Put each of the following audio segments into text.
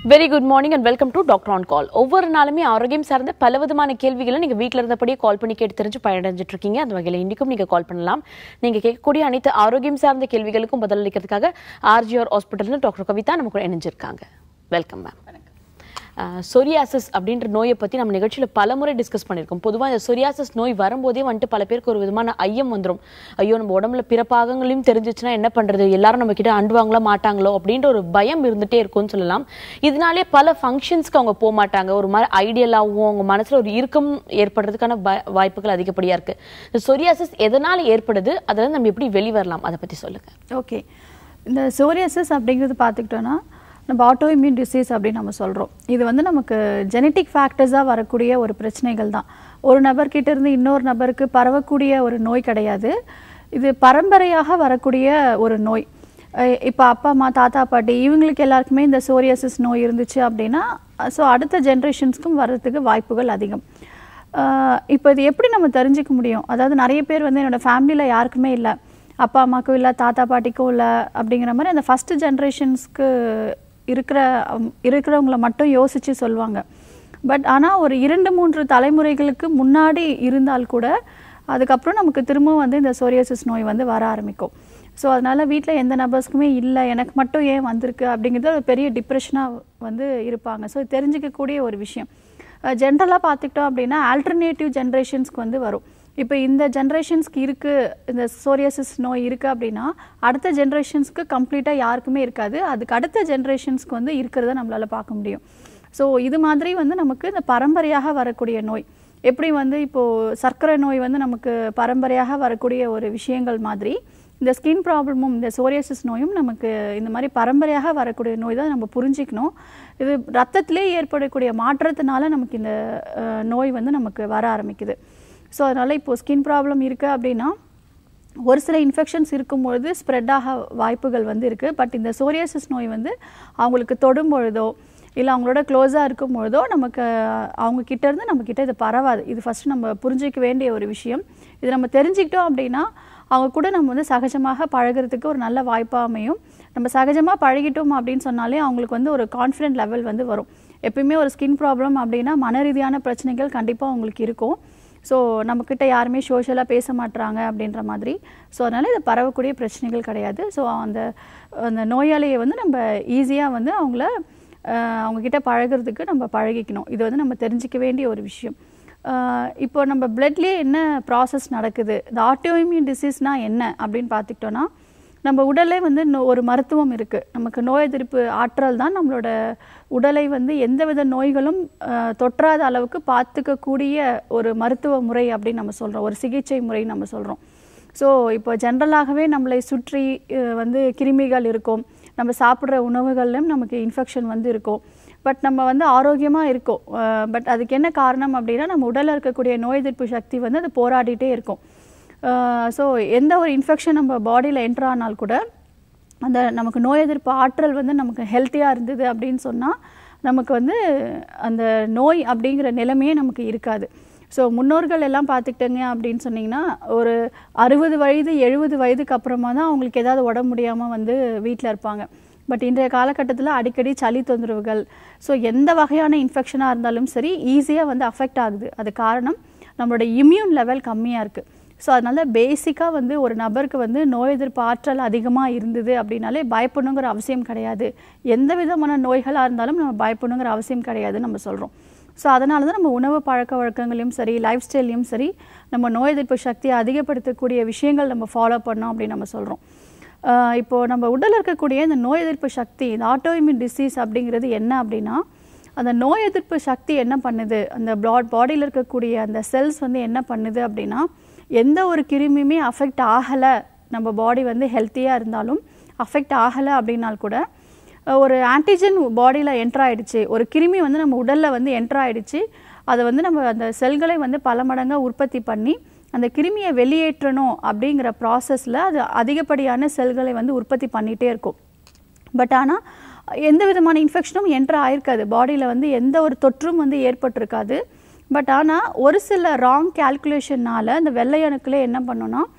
Very good morning and welcome to doctor on call ஒவ்வொரு நாளுமே ஆரோக்கியம் சார்ந்த பல விதமான கேள்விகளை நீங்க வீட்ல இருந்தபடியே கால் பண்ணி கேட்டு தெரிஞ்சு பயனடைஞ்சிட்டு இருக்கீங்க அந்த வகையில் இன்னைக்கும் நீங்க கால் பண்ணலாம் நீங்க கேட்கக்கூடிய அனைத்து ஆரோக்கியம் சார்ந்த கேள்விகளுக்கும் பதிலளிக்கிறதுக்காக ஆர்ஜிஆர் ஹாஸ்பிட்டல்னு டாக்டர் கவிதா நம்ம கூட இணைஞ்சிருக்காங்க வெல்கம் மேம் சொரியாசிஸ் அப்படின்ற நோயை பற்றி நம்ம நிகழ்ச்சியில் பல முறை டிஸ்கஸ் பண்ணியிருக்கோம் பொதுவாக இந்த சொரியாசிஸ் நோய் வரும்போதே வந்துட்டு பல பேருக்கு ஒரு விதமான ஐயம் வந்துடும் ஐயோ நம்ம உடம்புல பிற பாகங்களையும் தெரிஞ்சிச்சுன்னா என்ன பண்ணுறது எல்லாரும் நம்ம கிட்ட அண்டுவாங்களோ மாட்டாங்களோ அப்படின்ற ஒரு பயம் இருந்துகிட்டே இருக்கும்னு சொல்லலாம் இதனாலே பல ஃபங்க்ஷன்ஸ்க்கு அவங்க போக மாட்டாங்க ஒரு மாதிரி ஐடியலாகவும் அவங்க மனசில் ஒரு இறுக்கம் ஏற்படுறதுக்கான வா- வாய்ப்புகள் அதிகப்படியாக இருக்குது இந்த சொரியாசிஸ் எதனால் ஏற்படுது அதில் நம்ம எப்படி வெளிவரலாம் அதை பற்றி சொல்லுங்கள் ஓகே இந்த சோரியாசிஸ் அப்படிங்கிறது பார்த்துக்கிட்டோன்னா நம்ம ஆட்டோ இம்யூன் டிசீஸ் அப்படின்னு நம்ம சொல்கிறோம் இது வந்து நமக்கு ஜெனட்டிக் ஃபேக்டர்ஸாக வரக்கூடிய ஒரு பிரச்சனைகள் தான் ஒரு நபர்கிட்ட இருந்து இன்னொரு நபருக்கு பரவக்கூடிய ஒரு நோய் கிடையாது இது பரம்பரையாக வரக்கூடிய ஒரு நோய் இப்போ அப்பா அம்மா தாத்தா பாட்டி இவங்களுக்கு எல்லாருக்குமே இந்த சோரியாசிஸ் நோய் இருந்துச்சு அப்படின்னா ஸோ அடுத்த ஜென்ரேஷன்ஸ்க்கும் வர்றதுக்கு வாய்ப்புகள் அதிகம் ஆஹ் இப்போ இது எப்படி நம்ம தெரிஞ்சுக்க முடியும் அதாவது நிறைய பேர் வந்து என்னோட ஃபேமிலியில் யாருக்குமே இல்லை அப்பா அம்மாக்கும் இல்லை தாத்தா பாட்டிக்கும் இல்லை அப்படிங்கிற மாதிரி அந்த ஃபஸ்ட்டு ஜென்ரேஷன்ஸ்க்கு இருக்கிற அம், இருக்கிறவங்கள மட்டும் யோசித்து சொல்லுவாங்க பட் ஆனால் ஒரு இரண்டு மூன்று தலைமுறைகளுக்கு முன்னாடி இருந்தால் கூட அதுக்கப்புறம் நமக்கு திரும்பவும் வந்து இந்த சோரியாசிஸ் நோய் வந்து வர ஆரம்பிக்கும் ஸோ அதனால் வீட்டில் எந்த நபர்ஸ்க்குமே இல்லை எனக்கு மட்டும் ஏன் வந்திருக்கு அப்படிங்கிறது ஒரு பெரிய டிப்ரெஷனாக வந்து இருப்பாங்க ஸோ தெரிஞ்சிக்கக்கூடிய ஒரு விஷயம் ஜென்ரலாக பார்த்துக்கிட்டோம் அப்படின்னா ஆல்டர்னேட்டிவ் ஜென்ரேஷன்ஸ்க்கு வந்து வரும் இப்போ இந்த ஜென்ரேஷன்ஸ்க்கு இருக்குது இந்த சோரியாசிஸ் நோய் இருக்குது அப்படின்னா அடுத்த ஜென்ரேஷன்ஸ்க்கு கம்ப்ளீட்டாக யாருக்குமே இருக்காது அதுக்கு அடுத்த ஜென்ரேஷன்ஸ்க்கு வந்து இருக்கிறத நம்மளால் பார்க்க முடியும் ஸோ இது மாதிரி வந்து நமக்கு இந்த பரம்பரையாக வரக்கூடிய நோய் எப்படி வந்து இப்போது சர்க்கரை நோய் வந்து நமக்கு பரம்பரையாக வரக்கூடிய ஒரு விஷயங்கள் மாதிரி இந்த ஸ்கின் ப்ராப்ளமும் இந்த சோரியாசிஸ் நோயும் நமக்கு இந்த மாதிரி பரம்பரையாக வரக்கூடிய நோய் தான் நம்ம புரிஞ்சிக்கணும் இது ரத்தத்திலே ஏற்படக்கூடிய மாற்றத்தினால நமக்கு இந்த அஹ், நோய் வந்து நமக்கு வர ஆரம்பிக்குது ஸோ அதனால் இப்போது ஸ்கின் ப்ராப்ளம் இருக்குது அப்படின்னா ஒரு சில இன்ஃபெக்ஷன்ஸ் இருக்கும்பொழுது ஸ்ப்ரெட் ஆக வாய்ப்புகள் வந்து இருக்குது பட் இந்த சோரியாசிஸ் நோய் வந்து அவங்களுக்கு தொடும் பொழுதோ இல்லை அவங்களோட க்ளோஸாக இருக்கும் பொழுதோ நமக்கு அவங்க கிட்ட இருந்து நம்ம கிட்ட இது பரவாது இது ஃபஸ்ட்டு நம்ம புரிஞ்சிக்க வேண்டிய ஒரு விஷயம் இது நம்ம தெரிஞ்சுக்கிட்டோம் அப்படின்னா அவங்க கூட நம்ம வந்து சகஜமாக பழகுறதுக்கு ஒரு நல்ல வாய்ப்பாக அமையும் நம்ம சகஜமாக பழகிட்டோம் அப்படின்னு சொன்னாலே அவங்களுக்கு வந்து ஒரு கான்ஃபிடென்ட் லெவல் வந்து வரும் எப்பயுமே ஒரு ஸ்கின் ப்ராப்ளம் அப்படின்னா மன ரீதியான பிரச்சனைகள் கண்டிப்பாக அவங்களுக்கு இருக்கும் ஸோ நம்மக்கிட்ட யாருமே சோஷியலாக பேச மாட்றாங்க அப்படின்ற மாதிரி ஸோ அதனால் இது பரவக்கூடிய பிரச்சனைகள் கிடையாது ஸோ அந்த அந்த நோயாளியை வந்து நம்ம ஈஸியாக வந்து அவங்கள அஹ், அவங்கக்கிட்ட பழகுறதுக்கு நம்ம பழகிக்கணும் இது வந்து நம்ம தெரிஞ்சிக்க வேண்டிய ஒரு விஷயம் அஹ், இப்போ நம்ம பிளட்லேயே என்ன ப்ராசஸ் நடக்குது இந்த ஆட்டோஇம்யூன் டிசீஸ்னால் என்ன அப்படின்னு பார்த்துக்கிட்டோன்னா நம்ம உடலே வந்து நோ- ஒரு மருத்துவம் இருக்குது நமக்கு நோய் எதிர்ப்பு ஆற்றல் தான் நம்மளோட உடலை வந்து எந்தவித நோய்களும் அஹ், தொற்றாத அளவுக்கு பார்த்துக்கக்கூடிய ஒரு மருத்துவ முறை அப்படின்னு நம்ம சொல்கிறோம் ஒரு சிகிச்சை முறை நம்ம சொல்கிறோம் ஸோ இப்போ ஜென்ரலாகவே நம்மளை சுற்றி அஹ், வந்து கிருமிகள் இருக்கும் நம்ம சாப்பிட்ற உணவுகள்லையும் நமக்கு இன்ஃபெக்ஷன் வந்து இருக்கும் பட் நம்ம வந்து ஆரோக்கியமாக இருக்கோம் பட் அதுக்கு என்ன காரணம் அப்படின்னா நம்ம உடலில் இருக்கக்கூடிய நோய் எதிர்ப்பு சக்தி வந்து அது போராடிட்டே இருக்கும் ஸோ எந்த ஒரு இன்ஃபெக்ஷன் நம்ம பாடியில் என்ட்ரு ஆனால் கூட அந்த நமக்கு நோய் எதிர்ப்பு ஆற்றல் வந்து நமக்கு ஹெல்த்தியாக இருந்தது அப்படின்னு சொன்னால் நமக்கு வந்து அந்த நோய் அப்படிங்கிற நிலைமையே நமக்கு இருக்காது ஸோ முன்னோர்கள் எல்லாம் பார்த்துக்கிட்டங்க அப்படின்னு சொன்னீங்கன்னா ஒரு அறுபது வயது எழுபது வயதுக்கு அப்புறமா தான் அவங்களுக்கு ஏதாவது உடம்பு முடியாமல் வந்து வீட்டில் இருப்பாங்க பட் இன்றைய காலகட்டத்தில் அடிக்கடி சளி தொந்தரவுகள் ஸோ எந்த வகையான இன்ஃபெக்ஷனாக இருந்தாலும் சரி ஈஸியாக வந்து அஃபெக்ட் ஆகுது அது காரணம் நம்மளோட இம்யூன் லெவல் கம்மியாக இருக்குது ஸோ அதனால பேசிக்காக வந்து ஒரு நபருக்கு வந்து நோய் எதிர்ப்பு ஆற்றல் அதிகமாக இருந்தது அப்படின்னாலே பயப்படணுங்கிற அவசியம் கிடையாது எந்த விதமான நோய்களாக இருந்தாலும் நம்ம பயப்படணுங்கிற அவசியம் கிடையாதுன்னு நம்ம சொல்கிறோம் ஸோ அதனால தான் நம்ம உணவு பழக்க வழக்கங்களையும் சரி லைஃப் ஸ்டைலையும் சரி நம்ம நோய் எதிர்ப்பு சக்தியை அதிகப்படுத்தக்கூடிய விஷயங்கள் நம்ம ஃபாலோ பண்ணோம் அப்படின்னு நம்ம சொல்கிறோம் இப்போது நம்ம உடலில் இருக்கக்கூடிய இந்த நோய் எதிர்ப்பு சக்தி இந்த ஆட்டோஇம்யூன் டிசீஸ் அப்படிங்கிறது என்ன அப்படின்னா அந்த நோய் எதிர்ப்பு சக்தி என்ன பண்ணுது அந்த பிளாட் பாடியில் இருக்கக்கூடிய அந்த செல்ஸ் வந்து என்ன பண்ணுது அப்படின்னா எந்த ஒரு கிருமியுமே அஃபெக்ட் ஆகலை நம்ம பாடி வந்து ஹெல்த்தியாக இருந்தாலும் அஃபெக்ட் ஆகலை அப்படின்னால் கூட அஹ், ஒரு ஆன்டிஜன் பாடியில் என்ட்ரு ஆயிடுச்சு ஒரு கிருமி வந்து நம்ம உடலில் வந்து என்ட்ரு ஆயிடுச்சு அதை வந்து நம்ம அந்த செல்களை வந்து பல மடங்காக உற்பத்தி பண்ணி அந்த கிருமியை வெளியேற்றணும் அப்படிங்கிற ப்ராசஸில் அது அதிகப்படியான செல்களை வந்து உற்பத்தி பண்ணிகிட்டே இருக்கும் பட் ஆனால் எந்த விதமான இன்ஃபெக்ஷனும் என்ட்ரு ஆயிருக்காது பாடியில் வந்து எந்த ஒரு தொற்றும் வந்து ஏற்பட்டிருக்காது பட் ஆனால் ஒரு சில ராங் கேல்குலேஷனால் அந்த வெள்ளை அணுக்களே என்ன பண்ணுன்னா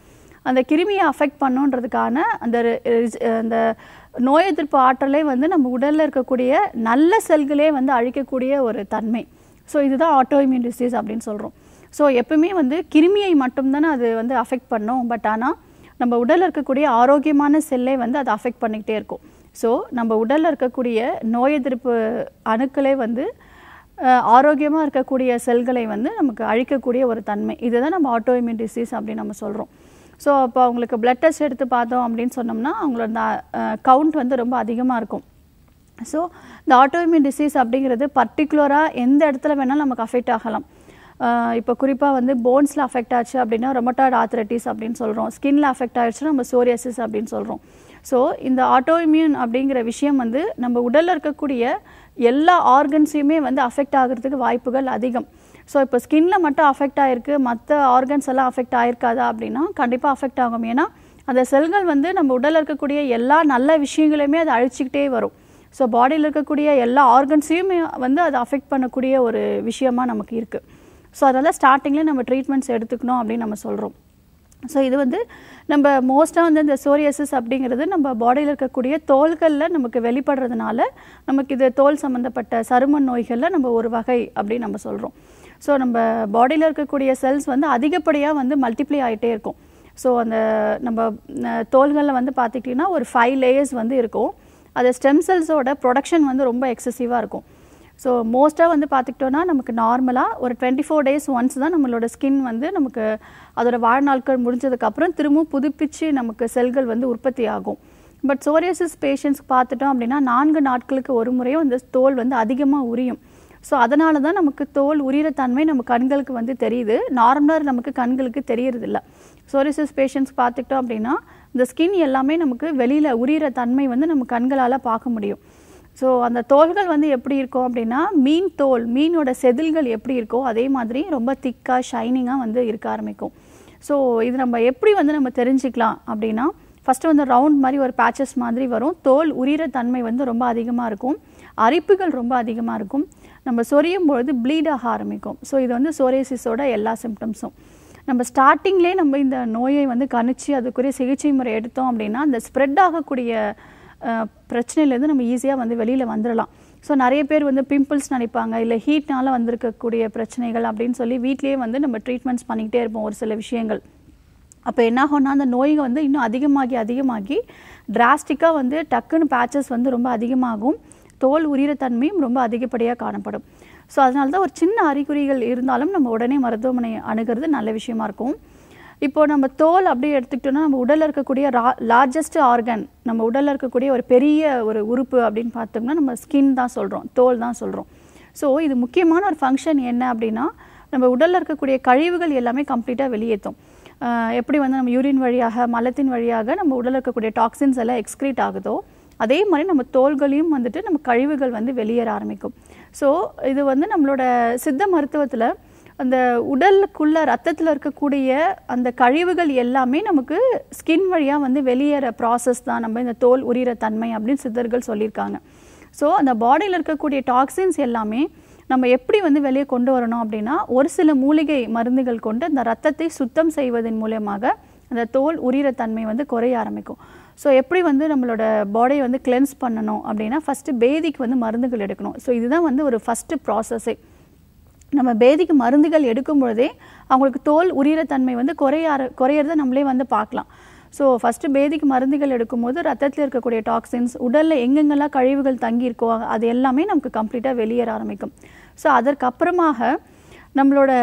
அந்த கிருமியை அஃபெக்ட் பண்ணுன்றதுக்கான அந்த ரி- ரிஸ்- அந்த நோய் எதிர்ப்பு ஆற்றலே வந்து நம்ம உடலில் இருக்கக்கூடிய நல்ல செல்களே வந்து அழிக்கக்கூடிய ஒரு தன்மை ஸோ இதுதான் ஆட்டோஇம்யூன் டிசீஸ் அப்படின்னு சொல்கிறோம் ஸோ எப்பவுமே வந்து கிருமியை மட்டும்தானே அது வந்து அஃபெக்ட் பண்ணும் பட் ஆனால் நம்ம உடலில் இருக்கக்கூடிய ஆரோக்கியமான செல்லை வந்து அதை அஃபெக்ட் பண்ணிக்கிட்டே இருக்கும் ஸோ நம்ம உடலில் இருக்கக்கூடிய நோய் எதிர்ப்பு அணுக்களே வந்து ஆரோக்கியமாக இருக்கக்கூடிய செல்களை வந்து நமக்கு அழிக்கக்கூடிய ஒரு தன்மை இதுதான் நம்ம ஆட்டோஇம்யூன் டிசீஸ் அப்படின்னு நம்ம சொல்கிறோம் ஸோ அப்போ அவங்களுக்கு பிளட் டெஸ்ட் எடுத்து பார்த்தோம் அப்படின்னு சொன்னோம்னா அவங்களோட கவுண்ட் வந்து ரொம்ப அதிகமாக இருக்கும் ஸோ இந்த ஆட்டோஇம்யூன் டிசீஸ் அப்படிங்கிறது பர்டிகுலராக எந்த இடத்துல வேணாலும் நமக்கு அஃபெக்ட் ஆகலாம் இப்போ குறிப்பாக வந்து போன்ஸில் அஃபெக்ட் ஆச்சு அப்படின்னா ரொமட்டாய்டு ஆத்ரைட்டிஸ் அப்படின்னு சொல்கிறோம் ஸ்கின்ல அஃபெக்ட் ஆயிடுச்சுன்னா நம்ம சோரியாசிஸ் அப்படின்னு சொல்கிறோம் ஸோ இந்த ஆட்டோஇம்யூன் அப்படிங்கிற விஷயம் வந்து நம்ம உடலில் இருக்கக்கூடிய எல்லா ஆர்கன்ஸையுமே வந்து அஃபெக்ட் ஆகிறதுக்கு வாய்ப்புகள் அதிகம் ஸோ இப்போ ஸ்கின்ல மட்டும் அஃபெக்ட் ஆயிருக்கு மற்ற ஆர்கன்ஸ் எல்லாம் அஃபெக்ட் ஆயிருக்காதா அப்படின்னா கண்டிப்பாக அஃபெக்ட் ஆகும் ஏன்னா அந்த செல்கள் வந்து நம்ம உடலில் இருக்கக்கூடிய எல்லா நல்ல விஷயங்களையுமே அது அழிச்சிக்கிட்டே வரும் ஸோ பாடியில் இருக்கக்கூடிய எல்லா ஆர்கன்ஸையுமே வந்து அது அஃபெக்ட் பண்ணக்கூடிய ஒரு விஷயமா நமக்கு இருக்குது ஸோ அதனால் ஸ்டார்டிங்கில் நம்ம ட்ரீட்மெண்ட்ஸ் எடுத்துக்கணும் அப்படின்னு நம்ம சொல்கிறோம் ஸோ இது வந்து நம்ம மோஸ்ட்டாக வந்து இந்த சோரியாசிஸ் அப்படிங்கிறது நம்ம பாடியில் இருக்கக்கூடிய தோள்களில் நமக்கு வெளிப்படுறதுனால நமக்கு இது தோல் சம்மந்தப்பட்ட சரும நோய்களில் நம்ம ஒரு வகை அப்படின்னு நம்ம சொல்கிறோம் ஸோ நம்ம பாடியில் இருக்கக்கூடிய செல்ஸ் வந்து அதிகப்படியாக வந்து மல்டிப்ளை ஆகிட்டே இருக்கும் ஸோ அந்த நம்ம அஹ், தோள்களில் வந்து பார்த்துக்கிட்டிங்கன்னா ஒரு ஃபைவ் லேயர்ஸ் வந்து இருக்கும் அது ஸ்டெம் செல்ஸோட ப்ரொடக்ஷன் வந்து ரொம்ப எக்ஸசிவாக இருக்கும் ஸோ மோஸ்ட்டாக வந்து பார்த்துக்கிட்டோன்னா நமக்கு நார்மலாக ஒரு டுவெண்ட்டி ஃபோர் டேஸ் ஒன்ஸ் தான் நம்மளோட ஸ்கின் வந்து நமக்கு அதோட வாழ்நாட்கள் முடிஞ்சதுக்கப்புறம் திரும்பவும் புதுப்பிச்சு நமக்கு செல்கள் வந்து உற்பத்தி ஆகும் பட் சோரியாசிஸ் பேஷண்ட்ஸ்க்கு பார்த்துட்டோம் அப்படின்னா நான்கு நாட்களுக்கு ஒரு முறையும் அந்த தோல் வந்து அதிகமாக உரியும் ஸோ அதனால தான் நமக்கு தோல் உரியிற தன்மை நம்ம கண்களுக்கு வந்து தெரியுது நார்மலாக நமக்கு கண்களுக்கு தெரியறதில்ல சோரியாசிஸ் பேஷண்ட்ஸ் பார்த்துக்கிட்டோம் அப்படின்னா இந்த ஸ்கின் எல்லாமே நமக்கு வெளியில் உரியிற தன்மை வந்து நம்ம கண்களால் பார்க்க முடியும் ஸோ அந்த தோல்கள் வந்து எப்படி இருக்கும் அப்படின்னா மீன் தோல் மீனோட செதில்கள் எப்படி இருக்கோ அதே மாதிரி ரொம்ப திக்காக ஷைனிங்காக வந்து இருக்க ஆரம்பிக்கும் ஸோ இது நம்ம எப்படி வந்து நம்ம தெரிஞ்சுக்கலாம் அப்படின்னா ஃபஸ்ட்டு வந்து ரவுண்ட் மாதிரி ஒரு பேச்சஸ் மாதிரி வரும் தோல் உரியிற தன்மை வந்து ரொம்ப அதிகமாக இருக்கும் அரிப்புகள் ரொம்ப அதிகமாக இருக்கும் நம்ம சொரியும் பொழுது ப்ளீட் ஆக ஆரம்பிக்கும் ஸோ இது வந்து சோரியாசிஸோட எல்லா சிம்டம்ஸும் நம்ம ஸ்டார்டிங்லேயே நம்ம இந்த நோயை வந்து கணிச்சு அதுக்குரிய சிகிச்சை முறை எடுத்தோம் அப்படின்னா அந்த ஸ்ப்ரெட் ஆகக்கூடிய அஹ், பிரச்சனையிலேருந்து நம்ம ஈஸியாக வந்து வெளியில் வந்துடலாம் ஸோ நிறைய பேர் வந்து பிம்பிள்ஸ் நினைப்பாங்க இல்லை ஹீட்னால வந்திருக்கக்கூடிய பிரச்சனைகள் அப்படின்னு சொல்லி வீட்லேயே வந்து நம்ம ட்ரீட்மெண்ட்ஸ் பண்ணிக்கிட்டே இருப்போம் ஒரு சில விஷயங்கள் அப்போ என்ன ஆகும்னா அந்த நோய்ங்க வந்து இன்னும் அதிகமாகி அதிகமாகி டிராஸ்டிக்காக வந்து டக்குன்னு பேச்சஸ் வந்து ரொம்ப அதிகமாகும் தோல் உரியிற தன்மையும் ரொம்ப அதிகப்படியாக காணப்படும் ஸோ அதனால தான் ஒரு சின்ன அறிகுறிகள் இருந்தாலும் நம்ம உடனே மருத்துவமனை அணுகிறது நல்ல விஷயமா இருக்கும் இப்போ நம்ம தோல் அப்படியே எடுத்துக்கிட்டோம்னா நம்ம உடலில் இருக்கக்கூடிய லார்ஜஸ்ட் ஆர்கன் நம்ம உடலில் இருக்கக்கூடிய ஒரு பெரிய ஒரு உறுப்பு அப்படின்னு பார்த்தோம்னா நம்ம ஸ்கின் தான் சொல்கிறோம் தோல் தான் சொல்கிறோம் ஸோ இது முக்கியமான ஒரு ஃபங்க்ஷன் என்ன அப்படின்னா நம்ம உடலில் இருக்கக்கூடிய கழிவுகள் எல்லாமே கம்ப்ளீட்டாக வெளியேற்றும் ஆஹ் எப்படி வந்து நம்ம யூரின் வழியாக மலத்தின் வழியாக நம்ம உடலில் இருக்கக்கூடிய டாக்ஸின்ஸ் எல்லாம் எக்ஸ்க்ரீட் ஆகுதோ அதே மாதிரி நம்ம தோள்களையும் வந்துட்டு நம்ம கழிவுகள் வந்து வெளியேற ஆரம்பிக்கும் ஸோ இது வந்து நம்மளோட சித்த மருத்துவத்தில் அந்த உடலுக்குள்ள ரத்தத்தில் இருக்கக்கூடிய அந்த கழிவுகள் எல்லாமே நமக்கு ஸ்கின் வழியாக வந்து வெளியேற ப்ராசஸ் தான் நம்ம இந்த தோல் உரியிற தன்மை அப்படின்னு சித்தர்கள் சொல்லியிருக்காங்க ஸோ அந்த பாடியில் இருக்கக்கூடிய டாக்ஸின்ஸ் எல்லாமே நம்ம எப்படி வந்து வெளியே கொண்டு வரணும் அப்படின்னா ஒரு சில மூலிகை மருந்துகள் கொண்டு அந்த ரத்தத்தை சுத்தம் செய்வதன் மூலியமாக அந்த தோல் உரியிற தன்மை வந்து குறைய ஆரம்பிக்கும் ஸோ எப்படி வந்து நம்மளோட பாடியை வந்து கிளென்ஸ் பண்ணணும் அப்படின்னா ஃபஸ்ட்டு பேதிக்கு வந்து மருந்துகள் எடுக்கணும் ஸோ இதுதான் வந்து ஒரு ஃபஸ்ட்டு ப்ராசஸே நம்ம பேதிக்கு மருந்துகள் எடுக்கும் பொழுதே அவங்களுக்கு தோல் உரியிற தன்மை வந்து குறைய ஆர- குறையறத நம்மளே வந்து பார்க்கலாம் ஸோ ஃபஸ்ட்டு பேதிக்கு மருந்துகள் எடுக்கும்போது ரத்தத்தில் இருக்கக்கூடிய டாக்ஸின்ஸ் உடலில் எங்கெங்கெல்லாம் கழிவுகள் தங்கியிருக்கோ அது எல்லாமே நமக்கு கம்ப்ளீட்டாக வெளியேற ஆரம்பிக்கும் ஸோ அதற்கப்புறமாக நம்மளோட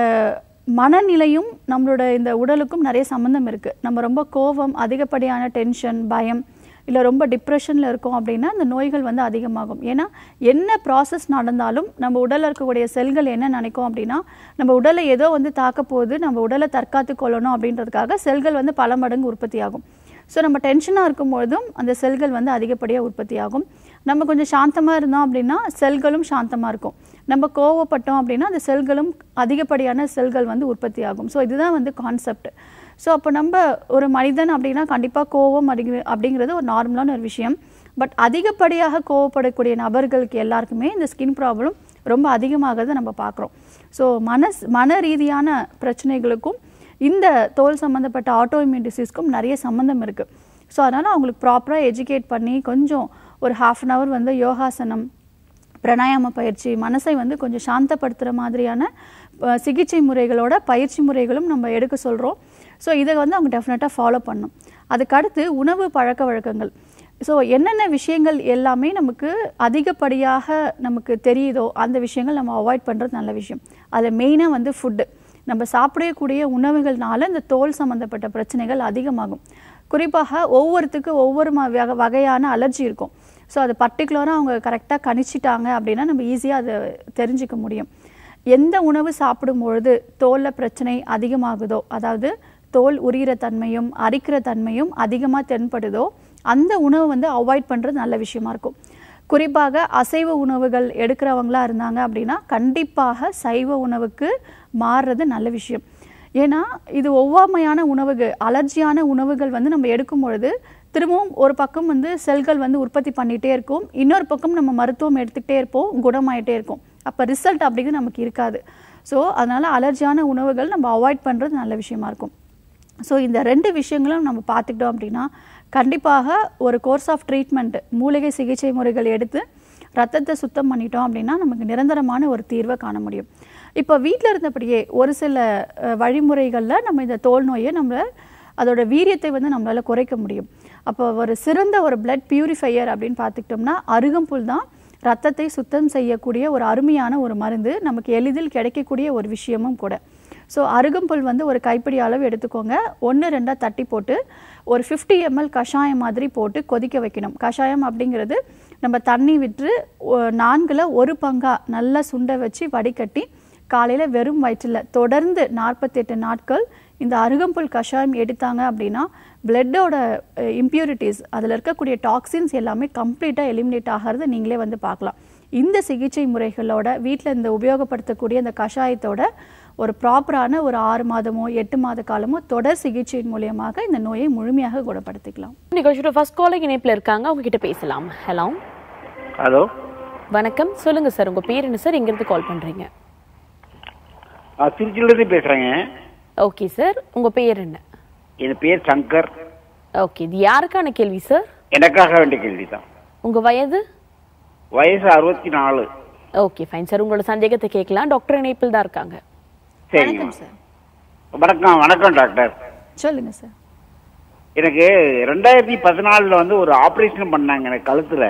மனநிலையும் நம்மளோட இந்த உடலுக்கும் நிறைய சம்மந்தம் இருக்குது நம்ம ரொம்ப கோபம் அதிகப்படியான டென்ஷன் பயம் இல்லை ரொம்ப டிப்ரெஷனில் இருக்கோம் அப்படின்னா இந்த நோய்கள் வந்து அதிகமாகும் ஏன்னா என்ன ப்ராசஸ் நடந்தாலும் நம்ம உடலில் இருக்கக்கூடிய செல்கள் என்ன நினைக்கும் அப்படின்னா நம்ம உடலை ஏதோ வந்து தாக்க போகுது நம்ம உடலை தற்காத்து கொள்ளணும் அப்படின்றதுக்காக செல்கள் வந்து பல மடங்கு உற்பத்தி ஆகும் ஸோ நம்ம டென்ஷனாக இருக்கும்பொழுதும் அந்த செல்கள் வந்து அதிகப்படியாக உற்பத்தி ஆகும் நம்ம கொஞ்சம் சாந்தமாக இருந்தோம் அப்படின்னா செல்களும் சாந்தமாக இருக்கும் நம்ம கோவப்பட்டோம் அப்படின்னா அந்த செல்களும் அதிகப்படியான செல்கள் வந்து உற்பத்தி ஆகும் ஸோ இதுதான் வந்து கான்செப்ட் ஸோ அப்போ நம்ம ஒரு மனிதன் அப்படின்னா கண்டிப்பாக கோவம் அப்படிங்கிற அப்படிங்கிறது ஒரு நார்மலான ஒரு விஷயம் பட் அதிகப்படியாக கோவப்படக்கூடிய நபர்களுக்கு எல்லாருக்குமே இந்த ஸ்கின் ப்ராப்ளம் ரொம்ப அதிகமாகிறத நம்ம பார்க்குறோம் ஸோ மனஸ் மன ரீதியான பிரச்சனைகளுக்கும் இந்த தோல் சம்மந்தப்பட்ட ஆட்டோஇம்யூன் டிசீஸ்க்கும் நிறைய சம்மந்தம் இருக்குது ஸோ அதனால் அவங்களுக்கு ப்ராப்பராக எஜுகேட் பண்ணி கொஞ்சம் ஒரு ஹாஃப் அன் ஹவர் வந்து யோகாசனம் பிராணாயாம பயிற்சி மனசை வந்து கொஞ்சம் சாந்தப்படுத்துகிற மாதிரியான அஹ், சிகிச்சை முறைகளோட பயிற்சி முறைகளும் நம்ம எடுக்க சொல்கிறோம் ஸோ இதை வந்து அவங்க டெஃபினட்டாக ஃபாலோ பண்ணணும் அதுக்கடுத்து உணவு பழக்க வழக்கங்கள் ஸோ என்னென்ன விஷயங்கள் எல்லாமே நமக்கு அதிகப்படியாக நமக்கு தெரியுதோ அந்த விஷயங்கள் நம்ம அவாய்ட் பண்ணுறது நல்ல விஷயம் அதில் மெயினாக வந்து ஃபுட்டு நம்ம சாப்பிடக்கூடிய உணவுகள்னால இந்த தோல் சம்மந்தப்பட்ட பிரச்சனைகள் அதிகமாகும் குறிப்பாக ஒவ்வொருத்துக்கு ஒவ்வொரு ம- வகை- வகையான அலர்ஜி இருக்கும் ஸோ அது பர்டிகுலராக அவங்க கரெக்டாக கணிச்சிட்டாங்க அப்படின்னா நம்ம ஈஸியாக அதை தெரிஞ்சுக்க முடியும் எந்த உணவு சாப்பிடும் பொழுது தோலில் பிரச்சனை அதிகமாகுதோ அதாவது தோல் உரிகிற தன்மையும் அரிக்கிற தன்மையும் அதிகமாக தென்படுதோ அந்த உணவு வந்து அவாய்ட் பண்ணுறது நல்ல விஷயமா இருக்கும் குறிப்பாக அசைவ உணவுகள் எடுக்கிறவங்களா இருந்தாங்க அப்படின்னா கண்டிப்பாக சைவ உணவுக்கு மாறுறது நல்ல விஷயம் ஏன்னா இது ஒவ்வாமையான உணவுகள் அலர்ஜியான உணவுகள் வந்து நம்ம எடுக்கும் பொழுது திரும்பவும் ஒரு பக்கம் வந்து செல்கள் வந்து உற்பத்தி பண்ணிகிட்டே இருக்கும் இன்னொரு பக்கம் நம்ம மருத்துவம் எடுத்துக்கிட்டே இருப்போம் குணமாயிட்டே இருக்கும் அப்போ ரிசல்ட் அப்படிங்கிறது நமக்கு இருக்காது ஸோ அதனால் அலர்ஜியான உணவுகள் நம்ம அவாய்ட் பண்ணுறது நல்ல விஷயமா இருக்கும் ஸோ இந்த ரெண்டு விஷயங்களும் நம்ம பார்த்துக்கிட்டோம் அப்படின்னா கண்டிப்பாக ஒரு கோர்ஸ் ஆஃப் ட்ரீட்மெண்ட் மூலிகை சிகிச்சை முறைகள் எடுத்து ரத்தத்தை சுத்தம் பண்ணிட்டோம் அப்படின்னா நமக்கு நிரந்தரமான ஒரு தீர்வை காண முடியும் இப்போ வீட்டில் இருந்தபடியே ஒரு சில அஹ், வழிமுறைகளில் நம்ம இந்த தோல் நோயை நம்ம அதோட வீரியத்தை வந்து நம்மளால குறைக்க முடியும் அப்போ ஒரு சிறந்த ஒரு பிளட் பியூரிஃபையர் அப்படின்னு பார்த்துக்கிட்டோம்னா அருகம்புல் தான் ரத்தத்தை சுத்தம் செய்யக்கூடிய ஒரு அருமையான ஒரு மருந்து நமக்கு எளிதில் கிடைக்கக்கூடிய ஒரு விஷயமும் கூட ஸோ அருகம்புல் வந்து ஒரு கைப்பிடி அளவு எடுத்துக்கோங்க ஒன்று ரெண்டாக தட்டி போட்டு ஒரு 50 எம்எல் கஷாயம் மாதிரி போட்டு கொதிக்க வைக்கணும் கஷாயம் அப்படிங்கிறது நம்ம தண்ணி விட்டு ஒ- நான்குல ஒரு பங்கா நல்லா சுண்ட வச்சு வடிகட்டி காலையில் வெறும் வயிற்றில் தொடர்ந்து நாற்பத்தெட்டு நாட்கள் இந்த அருகம்புல் கஷாயம் எடுத்தாங்க அப்படின்னா பிளட்டோட இம்ப்யூரிட்டிஸ் அதில் இருக்கக்கூடிய டாக்ஸின்ஸ் எல்லாமே கம்ப்ளீட்டாக எலிமினேட் ஆகிறது நீங்களே வந்து பார்க்கலாம் இந்த சிகிச்சை முறைகளோட வீட்டில் இந்த உபயோகப்படுத்தக்கூடிய இந்த கஷாயத்தோட ஒரு ப்ராப்பரான ஒரு ஆறு மாதமோ எட்டு மாத காலமோ தொடர் சிகிச்சையின் மூலியமாக இந்த நோயை முழுமையாக குணப்படுத்திக்கலாம் நிகழ்ச்சியோட ஃபர்ஸ்ட் காலர் இணைப்புல இருக்காங்க அவங்க கிட்ட பேசலாம் ஹலோ ஹலோ வணக்கம் சொல்லுங்க சார் உங்க பேர் என்ன சார் எங்க இருந்து கால் பண்றீங்க நான் திருச்சியிலிருந்து பேசுகிறேங்க ஓகே சார் உங்க பேர் என்ன என் பேர் சங்கர் ஓகே இது யாருக்கான கேள்வி சார் எனக்காக வேண்டிய கேள்வி தான் உங்க வயது வயசு அறுபத்தி நாலு ஓகே ஃபைன் சார் உங்களோட சந்தேகத்தை கேட்கலாம் டாக்டர் இணைப்பில் தான் இருக்காங்க சரிங்க வணக்கம் சார் வணக்கம் வணக்கம் டாக்டர் சொல்லுங்க சார் எனக்கு ரெண்டாயிரத்தி பதினாலில் வந்து ஒரு ஆப்ரேஷன் பண்ணாங்க எனக்கு கழுத்தில்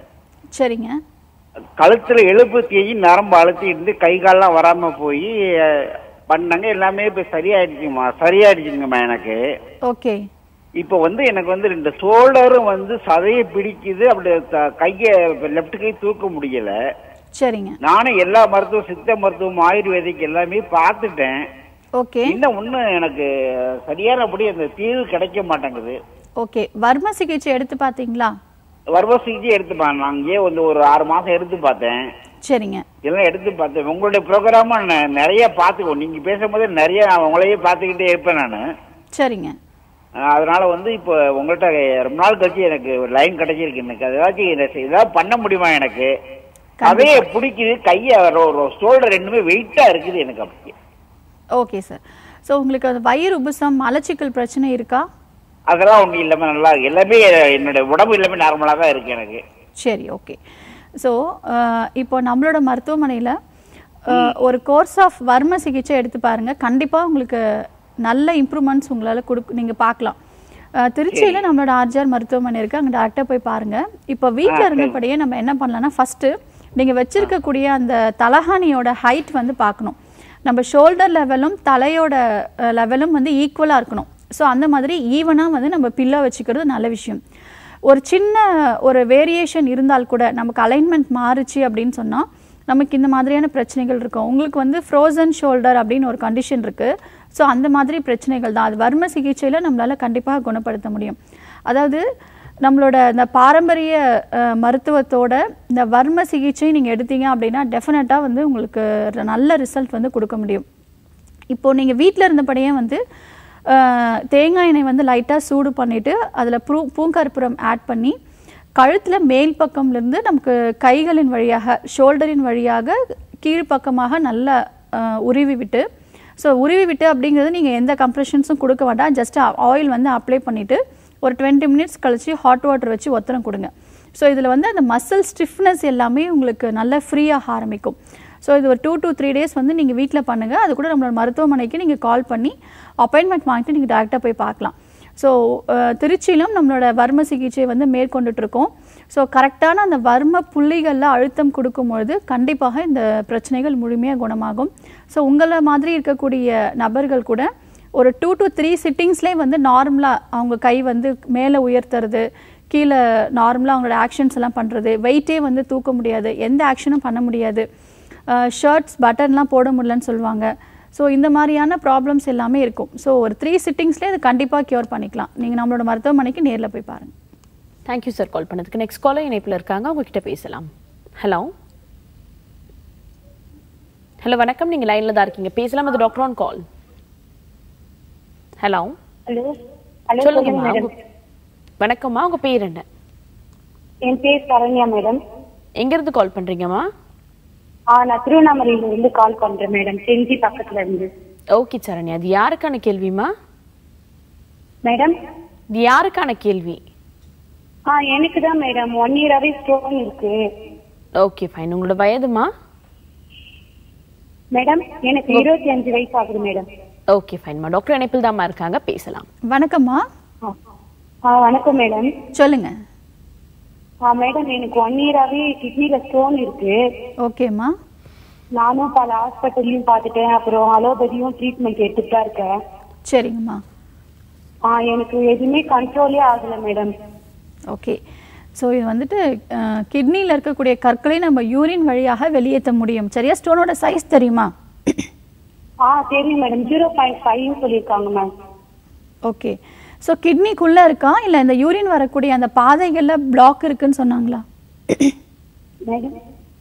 சரிங்க கழுத்தில் எலும்பு தேங்கி நரம்பு அழுத்தி இருந்து கை கால்லாம் வராமல் போய் அஹ், பண்ணாங்க எல்லாமே இப்போ சரியாயிடுச்சுங்கம்மா சரியாயிடுச்சுங்கம்மா எனக்கு ஓகே இப்போ வந்து எனக்கு வந்து ரெண்டு ஷோல்டரும் வந்து சதையை பிடிக்குது அப்படி த- கையை லெஃப்ட் கை தூக்க முடியல சரிங்க நானும் எல்லா மருத்துவம் சித்த மருத்துவம் ஆயுர்வேதிக் எல்லாமே பார்த்துட்டேன் ஓகே இன்னும் ஒன்றும் எனக்கு சரியானபடி அந்த தீர்வு கிடைக்க மாட்டேங்குது ஓகே வர்ம சிகிச்சை எடுத்து பார்த்தீங்களா வர்ம சிகிச்சை எடுத்து பா- நான் இங்கே வந்து ஒரு ஆறு மாசம் எடுத்து பார்த்தேன் சரிங்க இதெல்லாம் எடுத்து பார்த்தேன் உங்களுடைய ப்ரோக்ராம நிறைய பார்த்துக்கோ நீங்க பேசும்போது நிறைய நான் உங்களையே பார்த்துக்கிட்டே இருப்பேன் நான் சரிங்க அதனால வந்து இப்போ உங்கள்கிட்ட ரொம்ப நாள் கழிச்சு எனக்கு ஒரு லைன் கிடைச்சிருக்கு எனக்கு அது ஏதாச்சும் எனக்கு ஏதாவது பண்ண முடியுமா எனக்கு அதையே பிடிக்குது கையை ஷோல்டர் ரெண்டுமே வெயிட்டா இருக்குது எனக்கு அப்படியே ஓகே சார் ஸோ உங்களுக்கு அது வயிறு உபுசம் மலச்சிக்கல் பிரச்சனை இருக்கா அதெல்லாம் ஒன்றும் இல்லாமல் நல்லா இருக்கு. எல்லாமே என்னோட உடம்பு எல்லாமே நார்மலாக தான் இருக்கு எனக்கு சரி ஓகே ஸோ இப்போ நம்மளோட மருத்துவமனையில் ஒரு கோர்ஸ் ஆஃப் வர்ம சிகிச்சை எடுத்து பாருங்க கண்டிப்பாக உங்களுக்கு நல்ல இம்ப்ரூவ்மெண்ட்ஸ் உங்களால் கொடுக்க நீங்கள் பார்க்கலாம் திருச்சியில் நம்மளோட ஆர்ஜிஆர் மருத்துவமனை இருக்குது அங்கே டேரெக்டாக போய் பாருங்க இப்போ வீட்டில் இருந்தபடியே நம்ம என்ன பண்ணலாம்னா ஃபஸ்ட்டு நீங்கள் வச்சிருக்கக்கூடிய அந்த தலகாணியோட ஹைட் வந்து பார்க்கணும் நம்ம ஷோல்டர் லெவலும் தலையோட லெவலும் வந்து ஈக்குவலாக இருக்கணும் ஸோ அந்த மாதிரி ஈவனாக வந்து நம்ம பில்லோ வச்சுக்கிறது நல்ல விஷயம் ஒரு சின்ன ஒரு வேரியேஷன் இருந்தால் கூட நமக்கு அலைன்மெண்ட் மாறுச்சு அப்படின்னு சொன்னால் நமக்கு இந்த மாதிரியான பிரச்சனைகள் இருக்கும் உங்களுக்கு வந்து ஃப்ரோசன் ஷோல்டர் அப்படின்னு ஒரு கண்டிஷன் இருக்குது ஸோ அந்த மாதிரி பிரச்சனைகள் தான் அது வர்ம சிகிச்சையில் நம்மளால் கண்டிப்பாக குணப்படுத்த முடியும் அதாவது நம்மளோட இந்த பாரம்பரிய அஹ், மருத்துவத்தோட இந்த வர்ம சிகிச்சை நீங்கள் எடுத்தீங்க அப்படின்னா டெஃபினட்டாக வந்து உங்களுக்கு ஒரு நல்ல ரிசல்ட் வந்து கொடுக்க முடியும் இப்போ நீங்கள் வீட்டில் இருந்தபடியே வந்து அஹ், தேங்காய் எண்ணெய் வந்து லைட்டாக சூடு பண்ணிவிட்டு அதில் பூ பூங்கற்புரம் ஆட் பண்ணி கழுத்தில் மேல் பக்கம்லேருந்து நமக்கு கைகளின் வழியாக ஷோல்டரின் வழியாக கீழ்ப்பக்கமாக நல்லா அஹ், உருவி விட்டு ஸோ உருவி விட்டு அப்படிங்கிறது நீங்கள் எந்த கம்ப்ரெஷன்ஸும் கொடுக்க வேண்டாம் ஜஸ்ட் ஆயில் வந்து அப்ளை பண்ணிவிட்டு ஒரு டுவெண்ட்டி மினிட்ஸ் கழிச்சு ஹாட் வாட்டர் வச்சு ஒத்தனம் கொடுங்க ஸோ இதில் வந்து அந்த மசில் ஸ்டிஃப்னஸ் எல்லாமே உங்களுக்கு நல்லா ஃப்ரீயாக ஆரம்பிக்கும் ஸோ இது ஒரு டூ to த்ரீ டேஸ் வந்து நீங்கள் வீட்டில் பண்ணுங்கள் அது கூட நம்மளோட மருத்துவமனைக்கு நீங்கள் கால் பண்ணி அப்பாயின்மெண்ட் வாங்கிட்டு நீங்கள் டேரெக்டாக போய் பார்க்கலாம் ஸோ திருச்சியிலும் நம்மளோட வர்ம சிகிச்சை வந்து மேற்கொண்டுட்டு இருக்கோம் ஸோ கரெக்டான அந்த வர்ம புள்ளிகளில் அழுத்தம் கொடுக்கும்பொழுது கண்டிப்பாக இந்த பிரச்சனைகள் முழுமையாக குணமாகும் ஸோ உங்களை மாதிரி இருக்கக்கூடிய நபர்கள் கூட ஒரு டூ to த்ரீ சிட்டிங்ஸ்லேயே வந்து நார்மலாக அவங்க கை வந்து மேலே உயர்த்துறது கீழே நார்மலாக அவங்களோட ஆக்ஷன்ஸ் எல்லாம் பண்ணுறது வெயிட்டே வந்து தூக்க முடியாது எந்த ஆக்ஷனும் பண்ண முடியாது ஷர்ட்ஸ் பட்டன்லாம் போட முடியலன்னு சொல்லுவாங்க ஸோ இந்த மாதிரியான ப்ராப்ளம்ஸ் எல்லாமே இருக்கும் ஸோ ஒரு த்ரீ சிட்டிங்ஸ்லேயே அது கண்டிப்பாக க்யூர் பண்ணிக்கலாம் நீங்கள் நம்மளோட மருத்துவமனைக்கு நேரில் போய் பாருங்கள் தேங்க்யூ சார் கால் பண்ணதுக்கு நெக்ஸ்ட் காலர் இணைப்பில் இருக்காங்க உங்ககிட்ட பேசலாம் ஹலோ ஹலோ வணக்கம் நீங்க லைன்ல தான் இருக்கீங்க பேசலாம் அது doctor on call hello hello hello சொல்லுங்கம்மா மேடம் உங்க- வணக்கம்மா உங்க பேர் என்ன என் பேர் சரண்யா மேடம் எங்க இருந்து கால் பண்றீங்கம்மா ஆ நான் திருவண்ணாமலையில இருந்து கால் பண்றேன் மேடம் செஞ்சி பக்கத்துல இருந்து ஓகே சரண்யா அது யாருக்கான கேள்விமா மேடம் இது யாருக்கான கேள்வி ஆ எனக்கு தான் மேடம் ஒன் இயராவே ஸ்டோன் இருக்கு ஓகே ஃபைன் உங்களோட வயதுமா மேடம் எனக்கு இருபத்தி அஞ்சு வயசு ஆகுது மேடம் ஓகே ஃபைன்மா டாக்டர் இணைப்பில் தாம்மா இருக்காங்க பேசலாம் வணக்கம்மா ஆ. ஆ வணக்கம் மேடம் சொல்லுங்கள் ஆ மேடம் எனக்கு ஒன் இயராவே கிட்னில ஸ்டோன் இருக்கு ஓகேம்மா நானும் பல ஹாஸ்பிட்டல்லையும் பார்த்துட்டேன் அப்புறம் அலோபதியும் ட்ரீட்மெண்ட் எடுத்துட்டு தான் இருக்கேன் சரிங்கம்மா ஆ எனக்கு எதுவுமே கண்ட்ரோலே ஆகல மேடம் ஓகே ஸோ இது வந்துட்டு கிட்னியில் இருக்கக்கூடிய கற்களை நம்ம யூரின் வழியாக வெளியேற்ற முடியும் சரியா ஸ்டோனோட சைஸ் தெரியுமா ஆ தெரியும் மேடம் ஜீரோ பாயிண்ட் ஃபைவ்னு சொல்லியிருக்காங்க மேம் ஓகே ஸோ கிட்னிக்குள்ளே இருக்கா இல்லை இந்த யூரின் வரக்கூடிய அந்த பாதைகளில் பிளாக் இருக்குன்னு சொன்னாங்களா மேடம்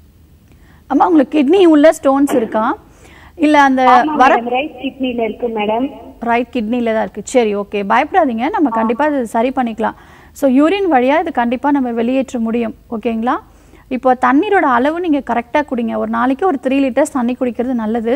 அம்மா உங்களுக்கு கிட்னி உள்ள ஸ்டோன்ஸ் இருக்கா இல்லை அந்த வர ரைட் கிட்னில இருக்கு மேடம் ரைட் கிட்னியில் தான் இருக்குது சரி ஓகே பயப்படாதீங்க நம்ம கண்டிப்பாக இது சரி பண்ணிக்கலாம் ஸோ யூரின் வழியாக இது கண்டிப்பாக நம்ம வெளியேற்ற முடியும் ஓகேங்களா இப்போ தண்ணீரோட அளவு நீங்கள் கரெக்டாக குடிங்க ஒரு நாளைக்கு ஒரு த்ரீ லிட்டர்ஸ் தண்ணி குடிக்கிறது நல்லது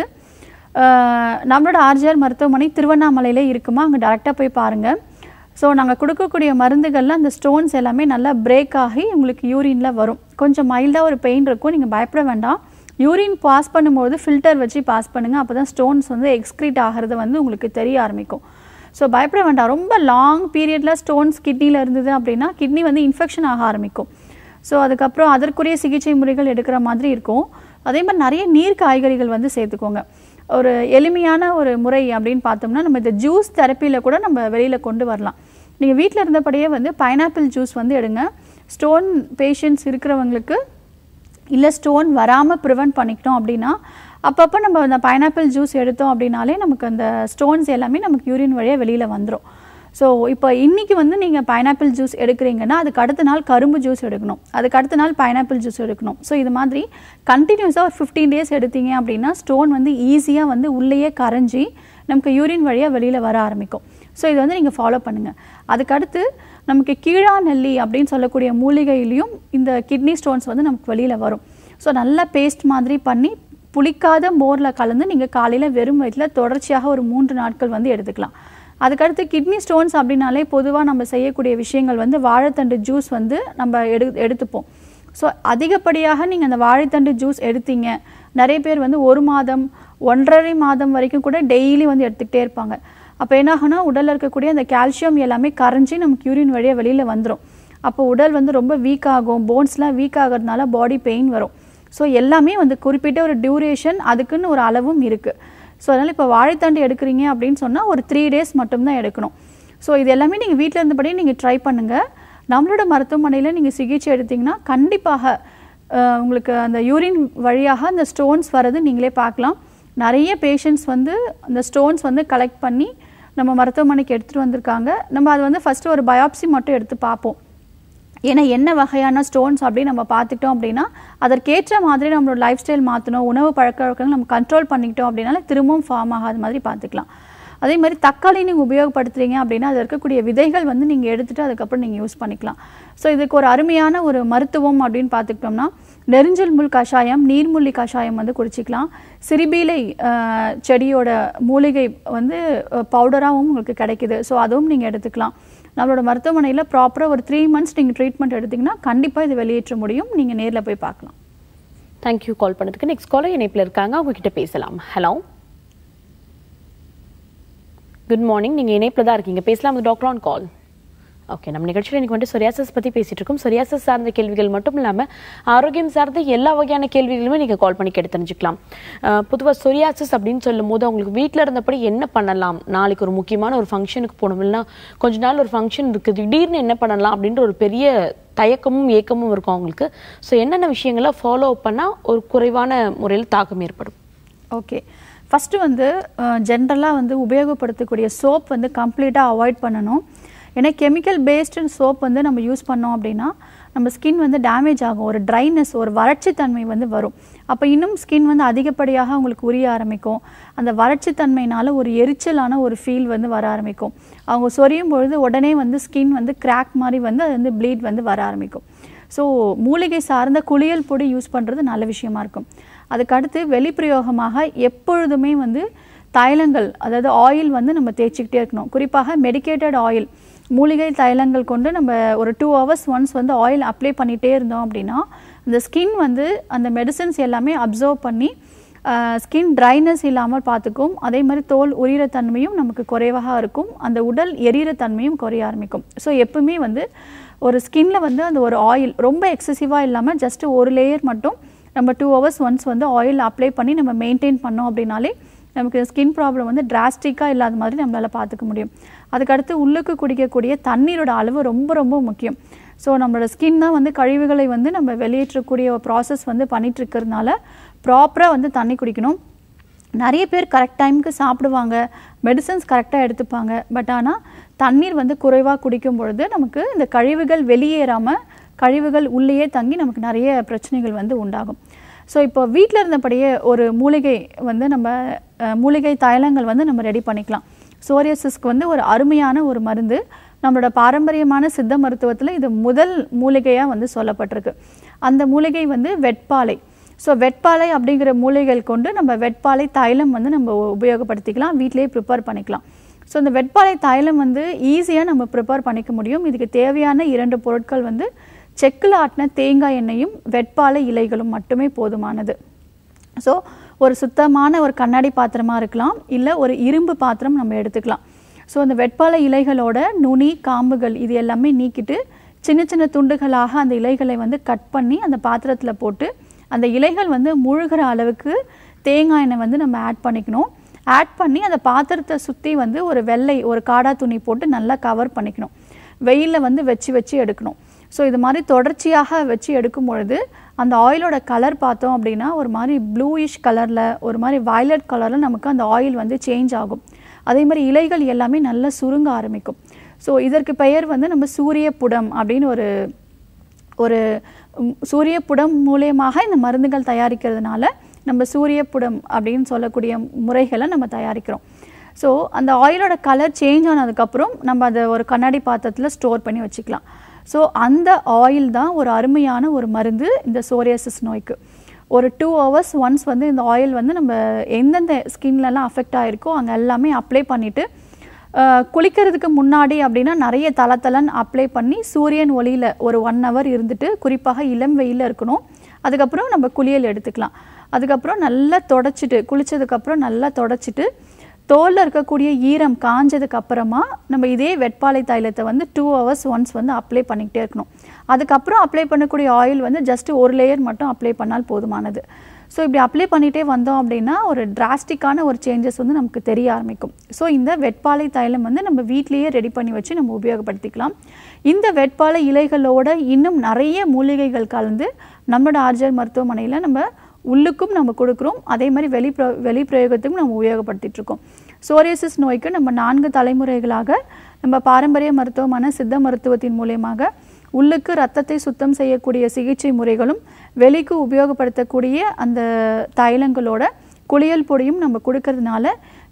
அஹ், நம்மளோட ஆர்ஜிஆர் மருத்துவமனை திருவண்ணாமலையிலே இருக்குமா அங்கே டேரெக்டாக போய் பாருங்கள் ஸோ நாங்கள் கொடுக்கக்கூடிய மருந்துகளில் அந்த ஸ்டோன்ஸ் எல்லாமே நல்லா பிரேக் ஆகி உங்களுக்கு யூரினில் வரும் கொஞ்சம் மைல்டாக ஒரு பெயின் இருக்கும் நீங்கள் பயப்பட வேண்டாம் யூரின் பாஸ் பண்ணும்போது ஃபில்டர் வச்சு பாஸ் பண்ணுங்கள் அப்போ தான் ஸ்டோன்ஸ் வந்து எக்ஸ்க்ரீட் ஆகிறது வந்து உங்களுக்கு தெரிய ஆரம்பிக்கும் ஸோ பயப்பட வேண்டாம் ரொம்ப லாங் பீரியடில் ஸ்டோன்ஸ் கிட்னியில் இருந்தது அப்படின்னா கிட்னி வந்து இன்ஃபெக்ஷன் ஆக ஆரம்பிக்கும் ஸோ அதுக்கப்புறம் அதற்குரிய சிகிச்சை முறைகள் எடுக்கிற மாதிரி இருக்கும் அதே மாதிரி நிறைய நீர் காய்கறிகள் வந்து சேர்த்துக்கோங்க ஒரு எளிமையான ஒரு முறை அப்படின்னு பார்த்தோம்னா நம்ம இந்த ஜூஸ் தெரப்பியில் கூட நம்ம வெளியில் கொண்டு வரலாம் நீங்கள் வீட்டில் இருந்தபடியே வந்து பைனாப்பிள் ஜூஸ் வந்து எடுங்க ஸ்டோன் பேஷண்ட்ஸ் இருக்கிறவங்களுக்கு இல்லை ஸ்டோன் வராமல் ப்ரிவென்ட் பண்ணிக்கிட்டோம் அப்படின்னா அப்பப்போ நம்ம அந்த பைனாப்பிள் ஜூஸ் எடுத்தோம் அப்படின்னாலே நமக்கு அந்த ஸ்டோன்ஸ் எல்லாமே நமக்கு யூரின் வழியாக வெளியில் வந்துடும் ஸோ இப்போ இன்றைக்கி வந்து நீங்கள் பைனாப்பிள் ஜூஸ் எடுக்கிறீங்கன்னா அதுக்கு அடுத்த நாள் கரும்பு ஜூஸ் எடுக்கணும் அதுக்கு அடுத்த நாள் பைனாப்பிள் ஜூஸ் எடுக்கணும் ஸோ இது மாதிரி கண்டினியூஸாக ஒரு ஃபிஃப்டீன் டேஸ் எடுத்தீங்க அப்படின்னா ஸ்டோன் வந்து ஈஸியாக வந்து உள்ளேயே கரைஞ்சி நமக்கு யூரின் வழியாக வெளியில் வர ஆரம்பிக்கும் ஸோ இது வந்து நீங்கள் ஃபாலோ பண்ணுங்கள் அதுக்கடுத்து நமக்கு கீழா நெல்லி அப்படின்னு சொல்லக்கூடிய மூலிகையிலையும் இந்த கிட்னி ஸ்டோன்ஸ் வந்து நமக்கு வெளியில் வரும் ஸோ நல்லா பேஸ்ட் மாதிரி பண்ணி புளிக்காத மோரில் கலந்து நீங்கள் காலையில் வெறும் வயிற்றில் தொடர்ச்சியாக ஒரு மூன்று நாட்கள் வந்து எடுத்துக்கலாம் அதுக்கடுத்து கிட்னி ஸ்டோன்ஸ் அப்படின்னாலே பொதுவாக நம்ம செய்யக்கூடிய விஷயங்கள் வந்து வாழைத்தண்டு ஜூஸ் வந்து நம்ம எடு எடுத்துப்போம் ஸோ அதிகப்படியாக நீங்கள் அந்த வாழைத்தண்டு ஜூஸ் எடுத்தீங்க நிறைய பேர் வந்து ஒரு மாதம் ஒன்றரை மாதம் வரைக்கும் கூட டெய்லி வந்து எடுத்துக்கிட்டே இருப்பாங்க அப்போ என்ன ஆகும்னா உடலில் இருக்கக்கூடிய அந்த கால்சியம் எல்லாமே கரைஞ்சி நமக்கு யூரின் வழியாக வெளியில் வந்துடும் அப்போ உடல் வந்து ரொம்ப வீக் ஆகும் போன்ஸ்லாம் வீக் ஆகிறதுனால பாடி பெயின் வரும் ஸோ எல்லாமே வந்து குறிப்பிட்ட ஒரு டியூரேஷன் அதுக்குன்னு ஒரு அளவும் இருக்குது ஸோ அதனால் இப்போ வாழைத்தண்டு எடுக்கிறீங்க அப்படின்னு சொன்னால் ஒரு த்ரீ டேஸ் மட்டும்தான் எடுக்கணும் ஸோ இது எல்லாமே நீங்கள் வீட்டில் இருந்தபடியே நீங்கள் ட்ரை பண்ணுங்கள் நம்மளோட மருத்துவமனையில் நீங்கள் சிகிச்சை எடுத்தீங்கன்னா கண்டிப்பாக அஹ், உங்களுக்கு அந்த யூரின் வழியாக அந்த ஸ்டோன்ஸ் வரது நீங்களே பார்க்கலாம் நிறைய பேஷண்ட்ஸ் வந்து அந்த ஸ்டோன்ஸ் வந்து கலெக்ட் பண்ணி நம்ம மருத்துவமனைக்கு எடுத்துகிட்டு வந்திருக்காங்க நம்ம அது வந்து ஃபஸ்ட்டு ஒரு பயாப்சி மட்டும் எடுத்து பார்ப்போம் ஏன்னா என்ன வகையான ஸ்டோன்ஸ் அப்படின்னு நம்ம பார்த்துக்கிட்டோம் அப்படின்னா அதற்கேற்ற மாதிரி நம்மளோட லைஃப் ஸ்டைல் மாற்றணும் உணவு பழக்க வழக்கங்கள் நம்ம கண்ட்ரோல் பண்ணிக்கிட்டோம் அப்படின்னால திரும்பவும் ஃபார்ம் ஆகாத மாதிரி பார்த்துக்கலாம் அதே மாதிரி தக்காளி நீங்கள் உபயோகப்படுத்துறீங்க அப்படின்னா அதில் இருக்கக்கூடிய விதைகள் வந்து நீங்கள் எடுத்துட்டு அதுக்கப்புறம் நீங்கள் யூஸ் பண்ணிக்கலாம் ஸோ இதுக்கு ஒரு அருமையான ஒரு மருத்துவம் அப்படின்னு பார்த்துக்கிட்டோம்னா நெரிஞ்சல் முள் கஷாயம் நீர்மூலி கஷாயம் வந்து குடிச்சிக்கலாம் சிறுபீலை அஹ், செடியோட மூலிகை வந்து பவுடராகவும் உங்களுக்கு கிடைக்குது ஸோ அதுவும் நீங்கள் எடுத்துக்கலாம் நம்மளோட மருத்துவமனையில் ப்ராப்பராக ஒரு த்ரீ மந்த்ஸ் நீங்கள் ட்ரீட்மெண்ட் எடுத்தீங்கன்னா கண்டிப்பாக இது வெளியேற்ற முடியும் நீங்கள் நேரில் போய் பார்க்கலாம் தேங்க்யூ கால் பண்ணதுக்கு நெக்ஸ்ட் காலர் இணைப்பில் இருக்காங்க அவங்க கிட்ட பேசலாம் ஹலோ குட் மார்னிங் நீங்க இணைப்பில் தான் இருக்கீங்க பேசலாம் டாக்டர் ஆன் கால் ஓகே நம்ம நிகழ்ச்சியில் இன்னைக்கு வந்து சொரியாசஸ் பத்தி பேசிட்டு இருக்கோம் சொரியாசஸ் சார்ந்த கேள்விகள் மட்டும் இல்லாம ஆரோக்கியம் சார்ந்த எல்லா வகையான கேள்விகளுமே நீங்க கால் பண்ணி கேட்டு தெரிஞ்சுக்கலாம் அஹ், பொதுவா சொரியாசஸ் அப்படின்னு சொல்லும் போது உங்களுக்கு வீட்ல இருந்தபடி என்ன பண்ணலாம் நாளைக்கு ஒரு முக்கியமான ஒரு ஃபங்க்ஷனுக்கு போகணும் இல்லைன்னா கொஞ்ச நாள் ஒரு ஃபங்க்ஷன் இருக்கு திடீர்னு என்ன பண்ணலாம் அப்படின்ற ஒரு பெரிய தயக்கமும் ஏக்கமும் இருக்கும் அவங்களுக்கு ஸோ என்னென்ன விஷயங்களை ஃபாலோ பண்ணா ஒரு குறைவான முறையில் தாக்கம் ஏற்படும் ஓகே ஃபஸ்ட்டு வந்து ஜென்ரலாக வந்து உபயோகப்படுத்தக்கூடிய சோப் வந்து கம்ப்ளீட்டாக அவாய்ட் பண்ணணும் ஏன்னா கெமிக்கல் பேஸ்டு சோப் வந்து நம்ம யூஸ் பண்ணோம் அப்படின்னா நம்ம ஸ்கின் வந்து டேமேஜ் ஆகும் ஒரு ட்ரைனஸ் ஒரு வறட்சி தன்மை வந்து வரும் அப்போ இன்னும் ஸ்கின் வந்து அதிகப்படியாக உங்களுக்கு உரிய ஆரம்பிக்கும் அந்த வறட்சி தன்மையினால ஒரு எரிச்சலான ஒரு ஃபீல் வந்து வர ஆரம்பிக்கும் அவங்க சொரியும் பொழுது உடனே வந்து ஸ்கின் வந்து கிராக் மாதிரி வந்து அது வந்து ப்ளீட் வந்து வர ஆரம்பிக்கும் ஸோ மூலிகை சார்ந்த குளியல் பொடி யூஸ் பண்ணுறது நல்ல விஷயமா இருக்கும் அதுக்கடுத்து வெளிப்பிரயோகமாக எப்பொழுதுமே வந்து தைலங்கள் அதாவது ஆயில் வந்து நம்ம தேய்ச்சிக்கிட்டே இருக்கணும் குறிப்பாக மெடிக்கேட்டட் ஆயில் மூலிகை தைலங்கள் கொண்டு நம்ம ஒரு டூ ஹவர்ஸ் ஒன்ஸ் வந்து ஆயில் அப்ளை பண்ணிகிட்டே இருந்தோம் அப்படின்னா அந்த ஸ்கின் வந்து அந்த மெடிசன்ஸ் எல்லாமே அப்சர்வ் பண்ணி ஸ்கின் ட்ரைனஸ் இல்லாமல் பார்த்துக்கும் அதே மாதிரி தோல் உரிகிற தன்மையும் நமக்கு குறைவாக இருக்கும் அந்த உடல் எரியிற தன்மையும் குறைய ஆரம்பிக்கும் ஸோ எப்பவுமே வந்து ஒரு ஸ்கின்ல வந்து அந்த ஒரு ஆயில் ரொம்ப எக்ஸசிவாக இல்லாமல் ஜஸ்ட் ஒரு லேயர் மட்டும் நம்ம டூ ஹவர்ஸ் ஒன்ஸ் வந்து ஆயில் அப்ளை பண்ணி நம்ம மெயின்டைன் பண்ணோம் அப்படின்னாலே நமக்கு ஸ்கின் ப்ராப்ளம் வந்து டிராஸ்டிக்காக இல்லாத மாதிரி நம்மளால் பார்த்துக்க முடியும் அதுக்கடுத்து உள்ளுக்கு குடிக்கக்கூடிய தண்ணீரோட அளவு ரொம்ப ரொம்ப முக்கியம் ஸோ நம்மளோட ஸ்கின் தான் வந்து கழிவுகளை வந்து நம்ம வெளியேற்றக்கூடிய ப்ராசஸ் வந்து பண்ணிட்டு இருக்கிறதுனால ப்ராப்பராக வந்து தண்ணி குடிக்கணும் நிறைய பேர் கரெக்ட் டைமுக்கு சாப்பிடுவாங்க மெடிசன்ஸ் கரெக்டாக எடுத்துப்பாங்க பட் ஆனால் தண்ணீர் வந்து குறைவாக குடிக்கும் பொழுது நமக்கு இந்த கழிவுகள் வெளியேறாமல் கழிவுகள் உள்ளேயே தங்கி நமக்கு நிறைய பிரச்சனைகள் வந்து உண்டாகும் ஸோ இப்போ வீட்டில் இருந்தபடியே ஒரு மூலிகை வந்து நம்ம அஹ், மூலிகை தைலங்கள் வந்து நம்ம ரெடி பண்ணிக்கலாம் சோரியாசிஸ்க்கு வந்து ஒரு அருமையான ஒரு மருந்து நம்மளோட பாரம்பரியமான சித்த மருத்துவத்தில் இது முதல் மூலிகையாக வந்து சொல்லப்பட்டிருக்கு அந்த மூலிகை வந்து வெட்பாலை ஸோ வெட்பாலை அப்படிங்கிற மூலிகைகள் கொண்டு நம்ம வெட்பாலை தைலம் வந்து நம்ம உபயோகப்படுத்திக்கலாம் வீட்டிலேயே ப்ரிப்பேர் பண்ணிக்கலாம் ஸோ இந்த வெட்பாலை தைலம் வந்து ஈஸியாக நம்ம ப்ரிப்பேர் பண்ணிக்க முடியும் இதுக்கு தேவையான இரண்டு பொருட்கள் வந்து செக்கில் ஆட்டின தேங்காய் எண்ணெயும் வெட்பாலை இலைகளும் மட்டுமே போதுமானது ஸோ ஒரு சுத்தமான ஒரு கண்ணாடி பாத்திரமா இருக்கலாம் இல்லை ஒரு இரும்பு பாத்திரம் நம்ம எடுத்துக்கலாம் ஸோ அந்த வெட்பாலை இலைகளோட நுனி காம்புகள் இது எல்லாமே நீக்கிட்டு சின்ன சின்ன துண்டுகளாக அந்த இலைகளை வந்து கட் பண்ணி அந்த பாத்திரத்தில் போட்டு அந்த இலைகள் வந்து முழுகிற அளவுக்கு தேங்காய் எண்ணெய் வந்து நம்ம ஆட் பண்ணிக்கணும் ஆட் பண்ணி அந்த பாத்திரத்தை சுற்றி வந்து ஒரு வெள்ளை ஒரு காடா துணி போட்டு நல்லா கவர் பண்ணிக்கணும் வெயிலில் வந்து வச்சு வச்சு எடுக்கணும் ஸோ இது மாதிரி தொடர்ச்சியாக வச்சு எடுக்கும் பொழுது அந்த ஆயிலோட கலர் பார்த்தோம் அப்படின்னா ஒரு மாதிரி ப்ளூயிஷ் கலரில் ஒரு மாதிரி வயலட் கலரில் நமக்கு அந்த ஆயில் வந்து சேஞ்ச் ஆகும் அதே மாதிரி இலைகள் எல்லாமே நல்லா சுருங்க ஆரம்பிக்கும் ஸோ இதற்கு பெயர் வந்து நம்ம சூரிய புடம் அப்படின்னு ஒரு ஒரு ம், சூரிய புடம் மூலியமாக இந்த மருந்துகள் தயாரிக்கிறதுனால நம்ம சூரிய புடம் அப்படின்னு சொல்லக்கூடிய முறைகளை நம்ம தயாரிக்கிறோம் ஸோ அந்த ஆயிலோட கலர் சேஞ்ச் ஆனதுக்கப்புறம் நம்ம அதை ஒரு கண்ணாடி பாத்திரத்தில் ஸ்டோர் பண்ணி வச்சுக்கலாம் ஸோ அந்த ஆயில் தான் ஒரு அருமையான ஒரு மருந்து இந்த சோரியாசிஸ் நோய்க்கு ஒரு டூ ஹவர்ஸ் ஒன்ஸ் வந்து இந்த ஆயில் வந்து நம்ம எந்தெந்த ஸ்கின்லலாம் அஃபெக்ட் ஆகிருக்கோ அங்கே எல்லாமே அப்ளை பண்ணிவிட்டு அஹ், குளிக்கிறதுக்கு முன்னாடி அப்படின்னா நிறைய தளத்தலன் அப்ளை பண்ணி சூரியன் ஒளியில் ஒரு ஒன் ஹவர் இருந்துட்டு குறிப்பாக இளம் வெயிலில் இருக்கணும் அதுக்கப்புறம் நம்ம குளியல் எடுத்துக்கலாம் அதுக்கப்புறம் நல்லா தொடச்சிட்டு குளிச்சதுக்கப்புறம் நல்லா தொடச்சிட்டு தோலில் இருக்கக்கூடிய ஈரம் காஞ்சதுக்கு அப்புறமா நம்ம இதே வெட்பாலை தைலத்தை வந்து டூ ஹவர்ஸ் ஒன்ஸ் வந்து அப்ளை பண்ணிக்கிட்டே இருக்கணும் அதுக்கப்புறம் அப்ளை பண்ணக்கூடிய ஆயில் வந்து ஜஸ்ட் ஒரு லேயர் மட்டும் அப்ளை பண்ணால் போதுமானது ஸோ இப்படி அப்ளை பண்ணிகிட்டே வந்தோம் அப்படின்னா ஒரு டிராஸ்டிக்கான ஒரு சேஞ்சஸ் வந்து நமக்கு தெரிய ஆரம்பிக்கும் ஸோ இந்த வெட்பாலை தைலம் வந்து நம்ம வீட்டிலேயே ரெடி பண்ணி வச்சு நம்ம உபயோகப்படுத்திக்கலாம் இந்த வெட்பாலை இலைகளோட இன்னும் நிறைய மூலிகைகள் கலந்து நம்மளோட ஆர்ஜர் மருத்துவமனையில் நம்ம உள்ளுக்கும் நம்ம கொடுக்குறோம் அதே மாதிரி வெளி பிர- வெளி பிரயோகத்துக்கும் நம்ம உபயோகப்படுத்திட்டு இருக்கோம் சோரியாசிஸ் நோய்க்கு நம்ம நான்கு தலைமுறைகளாக நம்ம பாரம்பரிய மருத்துவமான சித்த மருத்துவத்தின் மூலியமாக உள்ளுக்கு ரத்தத்தை சுத்தம் செய்யக்கூடிய சிகிச்சை முறைகளும் வெளிக்கு உபயோகப்படுத்தக்கூடிய அந்த தைலங்களோட குளியல் பொடியும் நம்ம கொடுக்கறதுனால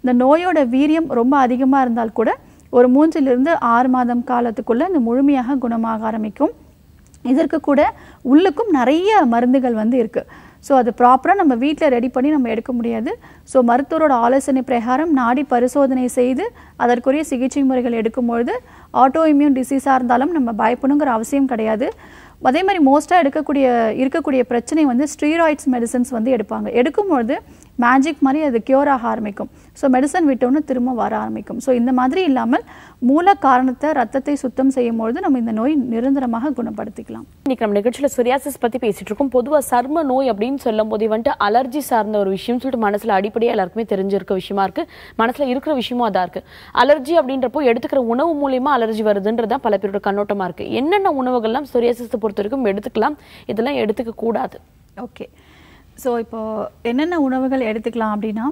இந்த நோயோட வீரியம் ரொம்ப அதிகமாக இருந்தால் கூட ஒரு மூன்றிலிருந்து ஆறு மாதம் காலத்துக்குள்ளே இந்த முழுமையாக குணமாக ஆரம்பிக்கும் இதற்கு கூட உள்ளுக்கும் நிறைய மருந்துகள் வந்து இருக்குது ஸோ அது ப்ராப்பராக நம்ம வீட்டில் ரெடி பண்ணி நம்ம எடுக்க முடியாது ஸோ மருத்துவரோட ஆலோசனை பிரகாரம் நாடி பரிசோதனை செய்து அதற்குரிய சிகிச்சை முறைகள் எடுக்கும்பொழுது ஆட்டோ இம்யூன் டிசீஸாக இருந்தாலும் நம்ம பயப்படணுங்கிற அவசியம் கிடையாது அதே மாதிரி மோஸ்ட்டாக எடுக்கக்கூடிய இருக்கக்கூடிய பிரச்சனை வந்து ஸ்டீராய்ட்ஸ் மெடிசன்ஸ் வந்து எடுப்பாங்க எடுக்கும்பொழுது மேஜிக் மாதிரி அது க்யூர் ஆக ஆரம்பிக்கும் ஸோ மெடிசன் விட்டோன்னு திரும்ப வர ஆரம்பிக்கும் ஸோ இந்த மாதிரி இல்லாமல் மூல காரணத்தை ரத்தத்தை சுத்தம் செய்யும் பொழுது நம்ம இந்த நோய் நிரந்தரமாக குணப்படுத்திக்கலாம் இன்னைக்கு நம்ம நிகழ்ச்சியில சொரியாசிஸ் பத்தி பேசிட்டு இருக்கோம் பொதுவா சர்ம நோய் அப்படின்னு சொல்லும் போதே வந்துட்டு அலர்ஜி சார்ந்த ஒரு விஷயம் சொல்லிட்டு மனசுல அடிப்படையா எல்லாருக்குமே தெரிஞ்சிருக்க விஷயமா இருக்கு மனசுல இருக்கிற விஷயமும் அதான் இருக்கு அலர்ஜி அப்படின்றப்போ எடுத்துக்கிற உணவு மூலியமா அலர்ஜி வருதுன்றதான் பல பேரோட கண்ணோட்டமா இருக்கு என்னென்ன உணவுகள்லாம் சொரியாசிஸை பொறுத்த வரைக்கும் எடுத்துக்கலாம் இதெல்லாம் எடுத்துக்க கூடாது ஓகே ஸோ இப்போ என்னென்ன உணவுகள் எடுத்துக்கலாம் அப்படின்னா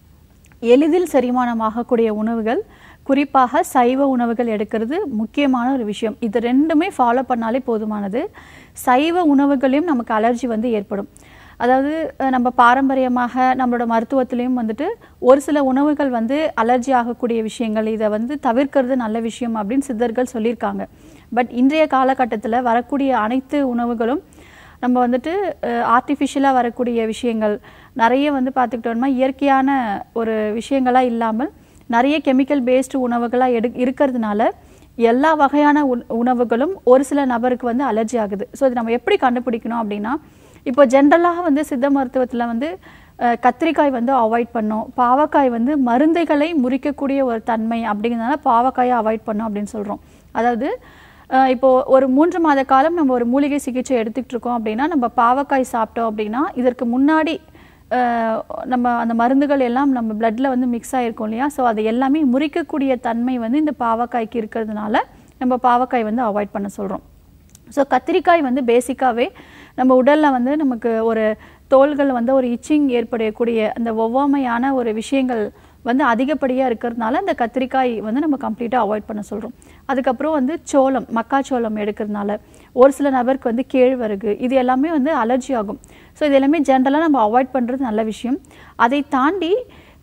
எளிதில் செரிமானமாகக்கூடிய உணவுகள் குறிப்பாக சைவ உணவுகள் எடுக்கிறது முக்கியமான ஒரு விஷயம் இது ரெண்டுமே ஃபாலோ பண்ணாலே போதுமானது சைவ உணவுகளையும் நமக்கு அலர்ஜி வந்து ஏற்படும் அதாவது அஹ், நம்ம பாரம்பரியமாக நம்மளோட மருத்துவத்திலையும் வந்துட்டு ஒரு சில உணவுகள் வந்து அலர்ஜி ஆகக்கூடிய விஷயங்கள் இதை வந்து தவிர்க்கிறது நல்ல விஷயம் அப்படின்னு சித்தர்கள் சொல்லியிருக்காங்க பட் இன்றைய காலகட்டத்தில் வரக்கூடிய அனைத்து உணவுகளும் நம்ம வந்துட்டு ஆர்டிஃபிஷியலாக வரக்கூடிய விஷயங்கள் நிறைய வந்து பார்த்துக்கிட்டோம்னா இயற்கையான ஒரு விஷயங்களாக இல்லாமல் நிறைய கெமிக்கல் பேஸ்டு உணவுகளாக எடு இருக்கிறதுனால எல்லா வகையான உண- உணவுகளும் ஒரு சில நபருக்கு வந்து அலர்ஜி ஆகுது ஸோ இது நம்ம எப்படி கண்டுபிடிக்கணும் அப்படின்னா இப்போ ஜென்ரலாக வந்து சித்த மருத்துவத்தில் வந்து அஹ், கத்திரிக்காய் வந்து அவாய்ட் பண்ணோம் பாவக்காய் வந்து மருந்துகளை முறிக்கக்கூடிய ஒரு தன்மை அப்படிங்கிறதுனால பாவக்காயை அவாய்ட் பண்ணோம் அப்படின்னு சொல்கிறோம் அதாவது அஹ் இப்போ ஒரு மூன்று மாத காலம் நம்ம ஒரு மூலிகை சிகிச்சை எடுத்துக்கிட்டு இருக்கோம் அப்படின்னா நம்ம பாவக்காய் சாப்பிட்டோம் அப்படின்னா இதற்கு முன்னாடி அஹ், நம்ம அந்த மருந்துகள் எல்லாம் நம்ம பிளட்ல வந்து மிக்ஸ் ஆகிருக்கும் இல்லையா ஸோ அது எல்லாமே முறிக்கக்கூடிய தன்மை வந்து இந்த பாவக்காய்க்கு இருக்கிறதுனால நம்ம பாவக்காய் வந்து அவாய்ட் பண்ண சொல்கிறோம் ஸோ கத்திரிக்காய் வந்து பேசிக்காகவே நம்ம உடலில் வந்து நமக்கு ஒரு தோள்கள் வந்து ஒரு இச்சிங் ஏற்படக்கூடிய அந்த ஒவ்வாமையான ஒரு விஷயங்கள் வந்து அதிகப்படியாக இருக்கிறதுனால அந்த கத்திரிக்காய் வந்து நம்ம கம்ப்ளீட்டாக அவாய்ட் பண்ண சொல்கிறோம் அதுக்கப்புறம் வந்து சோளம் மக்காச்சோளம் எடுக்கிறதுனால ஒரு சில நபருக்கு வந்து கேழ்வரகு இது எல்லாமே வந்து அலர்ஜி ஆகும் ஸோ இது எல்லாமே ஜென்ரலாக நம்ம அவாய்ட் பண்ணுறது நல்ல விஷயம் அதை தாண்டி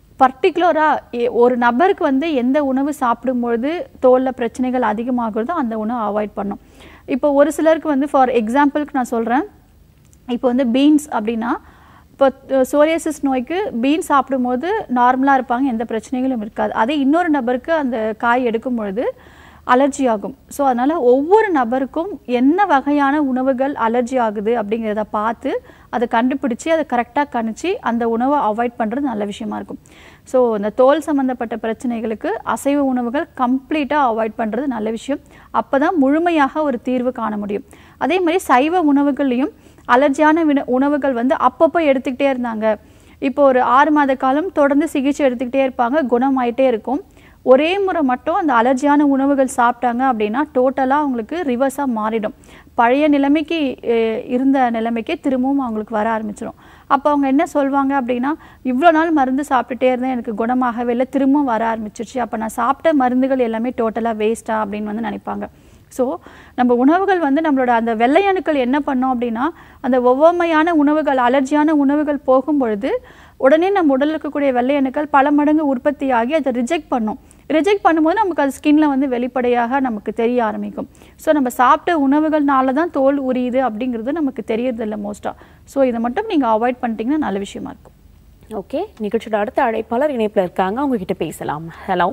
பர்டிகுலராக ஒரு நபருக்கு வந்து எந்த உணவு சாப்பிடும்பொழுது தோலில் பிரச்சனைகள் அதிகமாகிறதோ அந்த உணவை அவாய்ட் பண்ணும் இப்போ ஒரு சிலருக்கு வந்து ஃபார் எக்ஸாம்பிளுக்கு நான் சொல்கிறேன் இப்போ வந்து பீன்ஸ் அப்படின்னா இப்போ சோரியாசிஸ் நோய்க்கு பீன்ஸ் சாப்பிடும்போது நார்மலாக இருப்பாங்க எந்த பிரச்சனைகளும் இருக்காது அதே இன்னொரு நபருக்கு அந்த காய் எடுக்கும் பொழுது அலர்ஜி ஆகும் ஸோ அதனால் ஒவ்வொரு நபருக்கும் என்ன வகையான உணவுகள் அலர்ஜி ஆகுது அப்படிங்கிறத பார்த்து அதை கண்டுபிடிச்சி அதை கரெக்டாக கணிச்சு அந்த உணவை அவாய்ட் பண்ணுறது நல்ல விஷயமா இருக்கும் ஸோ இந்த தோல் சம்மந்தப்பட்ட பிரச்சனைகளுக்கு அசைவ உணவுகள் கம்ப்ளீட்டாக அவாய்ட் பண்ணுறது நல்ல விஷயம் அப்போ தான் முழுமையாக ஒரு தீர்வு காண முடியும் அதே மாதிரி சைவ உணவுகள்லையும் அலர்ஜியான வின உணவுகள் வந்து அப்பப்போ எடுத்துக்கிட்டே இருந்தாங்க இப்போ ஒரு ஆறு மாத காலம் தொடர்ந்து சிகிச்சை எடுத்துக்கிட்டே இருப்பாங்க குணமாயிட்டே இருக்கும் ஒரே முறை மட்டும் அந்த அலர்ஜியான உணவுகள் சாப்பிட்டாங்க அப்படின்னா டோட்டலாக அவங்களுக்கு ரிவர்ஸாக மாறிடும் பழைய நிலைமைக்கு அஹ், இருந்த நிலைமைக்கே திரும்பவும் அவங்களுக்கு வர ஆரம்பிச்சிடும் அப்போ அவங்க என்ன சொல்லுவாங்க அப்படின்னா இவ்வளோ நாள் மருந்து சாப்பிட்டுட்டே இருந்தேன் எனக்கு குணமாகவே இல்லை திரும்பவும் வர ஆரம்பிச்சிருச்சு அப்போ நான் சாப்பிட்ட மருந்துகள் எல்லாமே டோட்டலாக வேஸ்ட்டா அப்படின்னு வந்து நினைப்பாங்க ஸோ நம்ம உணவுகள் வந்து நம்மளோட அந்த வெள்ளை அணுக்கள் என்ன பண்ணோம் அப்படின்னா அந்த ஒவ்வாமையான உணவுகள் அலர்ஜியான உணவுகள் போகும் பொழுது உடனே நம்ம உடலில் இருக்கக்கூடிய வெள்ளை அணுக்கள் பல மடங்கு உற்பத்தியாகி அதை ரிஜெக்ட் பண்ணும் ரிஜெக்ட் பண்ணும்போது நமக்கு அது ஸ்கின்ல வந்து வெளிப்படையாக நமக்கு தெரிய ஆரம்பிக்கும் ஸோ நம்ம சாப்பிட்ட உணவுகள்னால தான் தோல் உரியுது அப்படிங்கிறது நமக்கு தெரியறதில்ல மோஸ்ட்டாக ஸோ இதை மட்டும் நீங்கள் அவாய்ட் பண்ணிட்டீங்கன்னா நல்ல விஷயமா இருக்கும் ஓகே நிகழ்ச்சியோட அடுத்த அழைப்பாளர் இணைப்புல இருக்காங்க அவங்க கிட்ட பேசலாம் hello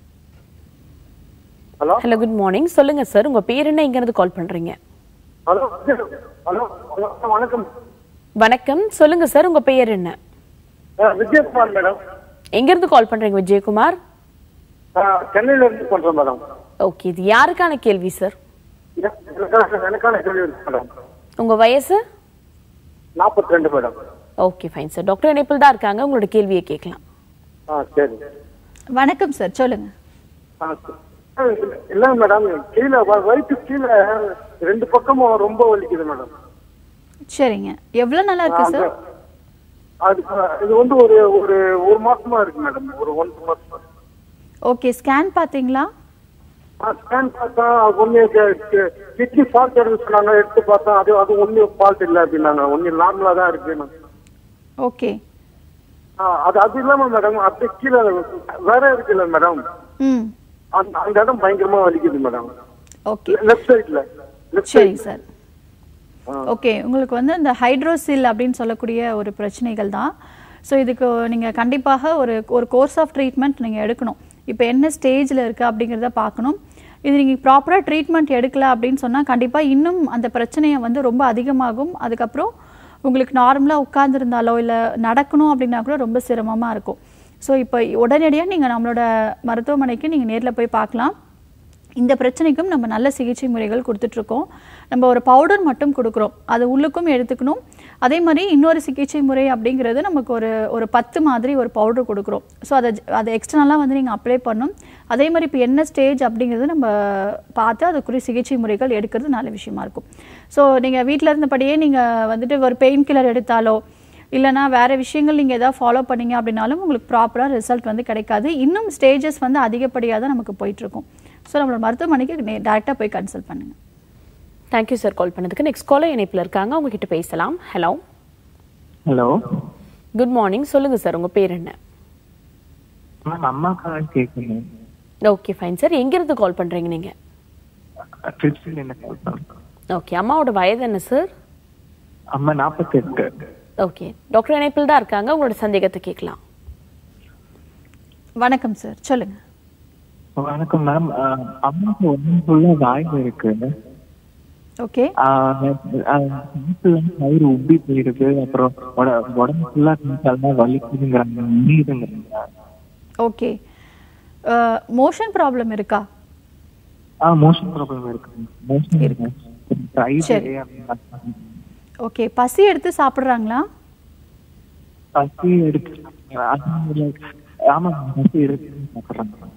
hello hello good morning சொல்லுங்க சார் உங்க பேர் என்ன இங்க இருந்து கால் பண்றீங்க ஹலோ ஹலோ ஹலோ வணக்கம் வணக்கம் சொல்லுங்க சார் உங்க பெயர் என்ன ஆ, விஜயகுமார் மேடம் எங்க இருந்து கால் பண்றீங்க விஜயகுமார் ஆ, சென்னையில இருந்து பண்றேன் மேடம் ஓகே இது யாருக்கான கேள்வி சார் எனக்கான எனக்கான கேள்வி இருக்கு மேடம் உங்க வயசு நாற்பத்தி ரெண்டு madam okay fine sir doctor இணைப்பில் தான் இருக்காங்க உங்களோட கேள்வியை கேட்கலாம் ஆ சரி வணக்கம் சார் சொல்லுங்க ஆ, சரி. இல்ல மேடம் கீழே வ- வயிற்று கீழே ரெண்டு பக்கமும் ரொம்ப வலிக்குது மேடம் சரிங்க எவ்வளோ நல்லா இருக்கு சார் அது இது வந்து ஒரு ஒரு ஒரு மாசமா இருக்கு மேடம் ஒரு ஒன்றரை மாசமா ஓகே ஸ்கேன் பார்த்தீங்களா ஸ்கேன் பார்த்தா ஒன்னு கிட்னி ஃபால்ட் இருக்கு சொன்னாங்க எடுத்து பார்த்தா அது அது ஒன்றும் ஃபால்ட் இல்லை அப்படின்னாங்க ஒன்றும் நார்மலா தான் இருக்கு ஓகே ஆ, அது அது இல்லாம மேடம் அப்படியே கீழே வேற இருக்குல்ல மேடம் ம் அந்த அந்த இடம் பயங்கரமா வலிக்குது மேடம் ஓகே லெஃப்ட் சைட்ல லெஃப்ட் சரிங்க சார் ஓகே உங்களுக்கு வந்து இந்த ஹைட்ரோசில் அப்படின்னு சொல்லக்கூடிய ஒரு பிரச்சனைகள் தான் ஸோ இதுக்கு நீங்கள் கண்டிப்பாக ஒரு ஒரு கோர்ஸ் ஆஃப் ட்ரீட்மெண்ட் நீங்கள் எடுக்கணும் இப்போ என்ன ஸ்டேஜில் இருக்குது அப்படிங்கிறத பார்க்கணும் இது நீங்கள் ப்ராப்பராக ட்ரீட்மெண்ட் எடுக்கல அப்படின்னு சொன்னால் கண்டிப்பாக இன்னும் அந்த பிரச்சனையை வந்து ரொம்ப அதிகமாகும் அதுக்கப்புறம் உங்களுக்கு நார்மலாக உட்கார்ந்துருந்தாலோ இல்லை நடக்கணும் அப்படின்னா கூட ரொம்ப சிரமமாக இருக்கும் ஸோ இப்போ உடனடியாக நீங்கள் நம்மளோட மருத்துவமனைக்கு நீங்கள் நேரில் போய் பார்க்கலாம் இந்த பிரச்சனைக்கும் நம்ம நல்ல சிகிச்சை முறைகள் கொடுத்துட்ருக்கோம் நம்ம ஒரு பவுடர் மட்டும் கொடுக்குறோம் அது உள்ளுக்கும் எடுத்துக்கணும் அதே மாதிரி இன்னொரு சிகிச்சை முறை அப்படிங்கிறது நமக்கு ஒரு ஒரு பத்து மாதிரி ஒரு பவுடர் கொடுக்குறோம் ஸோ அதை அதை எக்ஸ்டர்னலாக வந்து நீங்கள் அப்ளை பண்ணணும் அதே மாதிரி இப்போ என்ன ஸ்டேஜ் அப்படிங்கிறது நம்ம பார்த்து அதுக்குரிய சிகிச்சை முறைகள் எடுக்கிறது நல்ல விஷயமா இருக்கும் ஸோ நீங்கள் வீட்டில் இருந்தபடியே நீங்கள் வந்துட்டு ஒரு பெயின் கில்லர் எடுத்தாலோ இல்லைனா வேறு விஷயங்கள் நீங்கள் எதாவது ஃபாலோ பண்ணீங்க அப்படின்னாலும் உங்களுக்கு ப்ராப்பராக ரிசல்ட் வந்து கிடைக்காது இன்னும் ஸ்டேஜஸ் வந்து அதிகப்படியாக தான் நமக்கு போயிட்டுருக்கும் ஸோ நம்மளோட மருத்துவமனைக்கு டேரெக்டாக போய் கன்சல்ட் பண்ணுங்கள் தேங்க்யூ சார் கால் பண்ணதுக்கு நெக்ஸ்ட் காலர் இணைப்பில் இருக்காங்க அவங்க கிட்ட பேசலாம் ஹலோ ஹலோ குட் மார்னிங் சொல்லுங்க சார் உங்க பேர் என்ன மேம் அம்மாக்காக கேட்கணும் ஓகே ஃபைன் சார் எங்கிருந்து கால் பண்றீங்க நீங்க திருச்சியில் என்ன கால் பண்ணுறேன் ஓகே அம்மாவோட வயது என்ன சார் அம்மா நாற்பத்தெட்டு ஓகே டாக்டர் இணைப்பில் தான் இருக்காங்க உங்களோட சந்தேகத்தை கேட்கலாம் வணக்கம் சார் சொல்லுங்கள் வணக்கம் மேம் அம்மாவுக்கு ஒன்றும் ஃபுல்லாக வாய்வு இருக்கு ஓகே ஆஹ் ஆஹ் வீட்டுல வந்து வயிறு உப்பி போயிடுது அப்புறம் உட- உடம்பு ஃபுல்லா அதெல்லாம் வலிக்குதுங்கிறாங்க நீருங்கிறாங்க ஓகே மோஷன் ப்ராப்ளம் இருக்கா ஆ மோஷன் ப்ராப்ளம் இருக்கு மோஷன் இருக்கு சரி. ஓகே பசி எடுத்து சாப்பிட்றாங்களா பசி எடுத்து அது ஆமா பசி எடுத்து சாப்பிட்றாங்க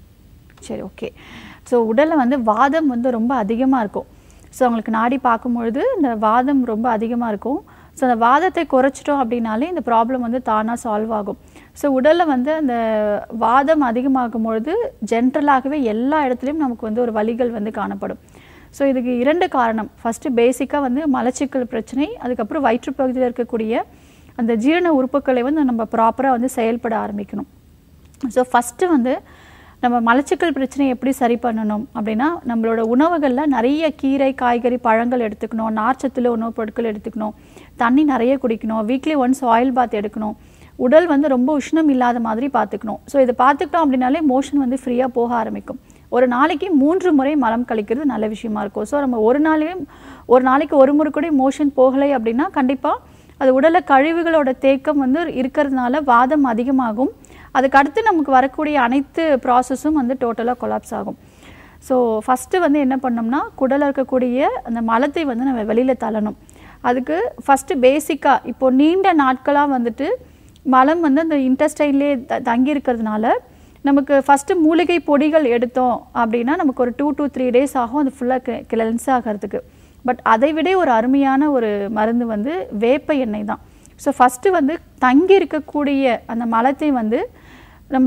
சரி ஓகே ஸோ உடலில் வந்து வாதம் வந்து ரொம்ப அதிகமாக இருக்கும் ஸோ அவங்களுக்கு நாடி பார்க்கும்பொழுது இந்த வாதம் ரொம்ப அதிகமாக இருக்கும் ஸோ அந்த வாதத்தை குறைச்சிட்டோம் அப்படின்னாலே இந்த ப்ராப்ளம் வந்து தானாக சால்வ் ஆகும் ஸோ உடலில் வந்து அந்த வாதம் அதிகமாகும் பொழுது ஜென்ரலாகவே எல்லா இடத்துலையும் நமக்கு வந்து ஒரு வலிகள் வந்து காணப்படும் ஸோ இதுக்கு இரண்டு காரணம் ஃபஸ்ட்டு பேசிக்காக வந்து மலச்சிக்கல் பிரச்சனை அதுக்கப்புறம் வயிற்றுப்பகுதியில் இருக்கக்கூடிய அந்த ஜீரண உறுப்புகளை வந்து நம்ம ப்ராப்பராக வந்து செயல்பட ஆரம்பிக்கணும் ஸோ ஃபஸ்ட்டு வந்து நம்ம மலச்சிக்கல் பிரச்சனையை எப்படி சரி பண்ணணும் அப்படின்னா நம்மளோட உணவுகளில் நிறைய கீரை காய்கறி பழங்கள் எடுத்துக்கணும் நார்ச்சத்துல உணவுப் பொருட்கள் எடுத்துக்கணும் தண்ணி நிறைய குடிக்கணும் வீக்லி ஒன்ஸ் ஆயில் பாத் எடுக்கணும் உடல் வந்து ரொம்ப உஷ்ணம் இல்லாத மாதிரி பார்த்துக்கணும் ஸோ இதை பார்த்துக்கிட்டோம் அப்படின்னாலே மோஷன் வந்து ஃப்ரீயாக போக ஆரம்பிக்கும் ஒரு நாளைக்கு மூன்று முறை மலம் கழிக்கிறது நல்ல விஷயமா இருக்கும் ஸோ நம்ம ஒரு நாளையும் ஒரு நாளைக்கு ஒரு முறை கூட மோஷன் போகலை அப்படின்னா கண்டிப்பாக அது உடல கழிவுகளோட தேக்கம் வந்து இருக்கிறதுனால வாதம் அதிகமாகும் அதுக்கு அடுத்து நமக்கு வரக்கூடிய அனைத்து ப்ராசஸும் வந்து டோட்டலாக கொலாப்ஸ் ஆகும் ஸோ ஃபஸ்ட்டு வந்து என்ன பண்ணோம்னா குடலில் இருக்கக்கூடிய அந்த மலத்தை வந்து நம்ம வெளியில் தள்ளணும் அதுக்கு ஃபஸ்ட்டு பேசிக்காக இப்போ நீண்ட நாட்களாக வந்துட்டு மலம் வந்து அந்த இன்டெஸ்டைன்லேயே த தங்கி இருக்கிறதுனால நமக்கு ஃபஸ்ட்டு மூலிகை பொடிகள் எடுத்தோம் அப்படின்னா நமக்கு ஒரு டூ to த்ரீ டேஸ் ஆகும் அது ஃபுல்லாக கிளென்ஸ் ஆகிறதுக்கு பட் அதை விட ஒரு அருமையான ஒரு மருந்து வந்து வேப்ப எண்ணெய் தான் ஸோ ஃபஸ்ட்டு வந்து தங்கி இருக்கக்கூடிய அந்த மலத்தை வந்து நம்ம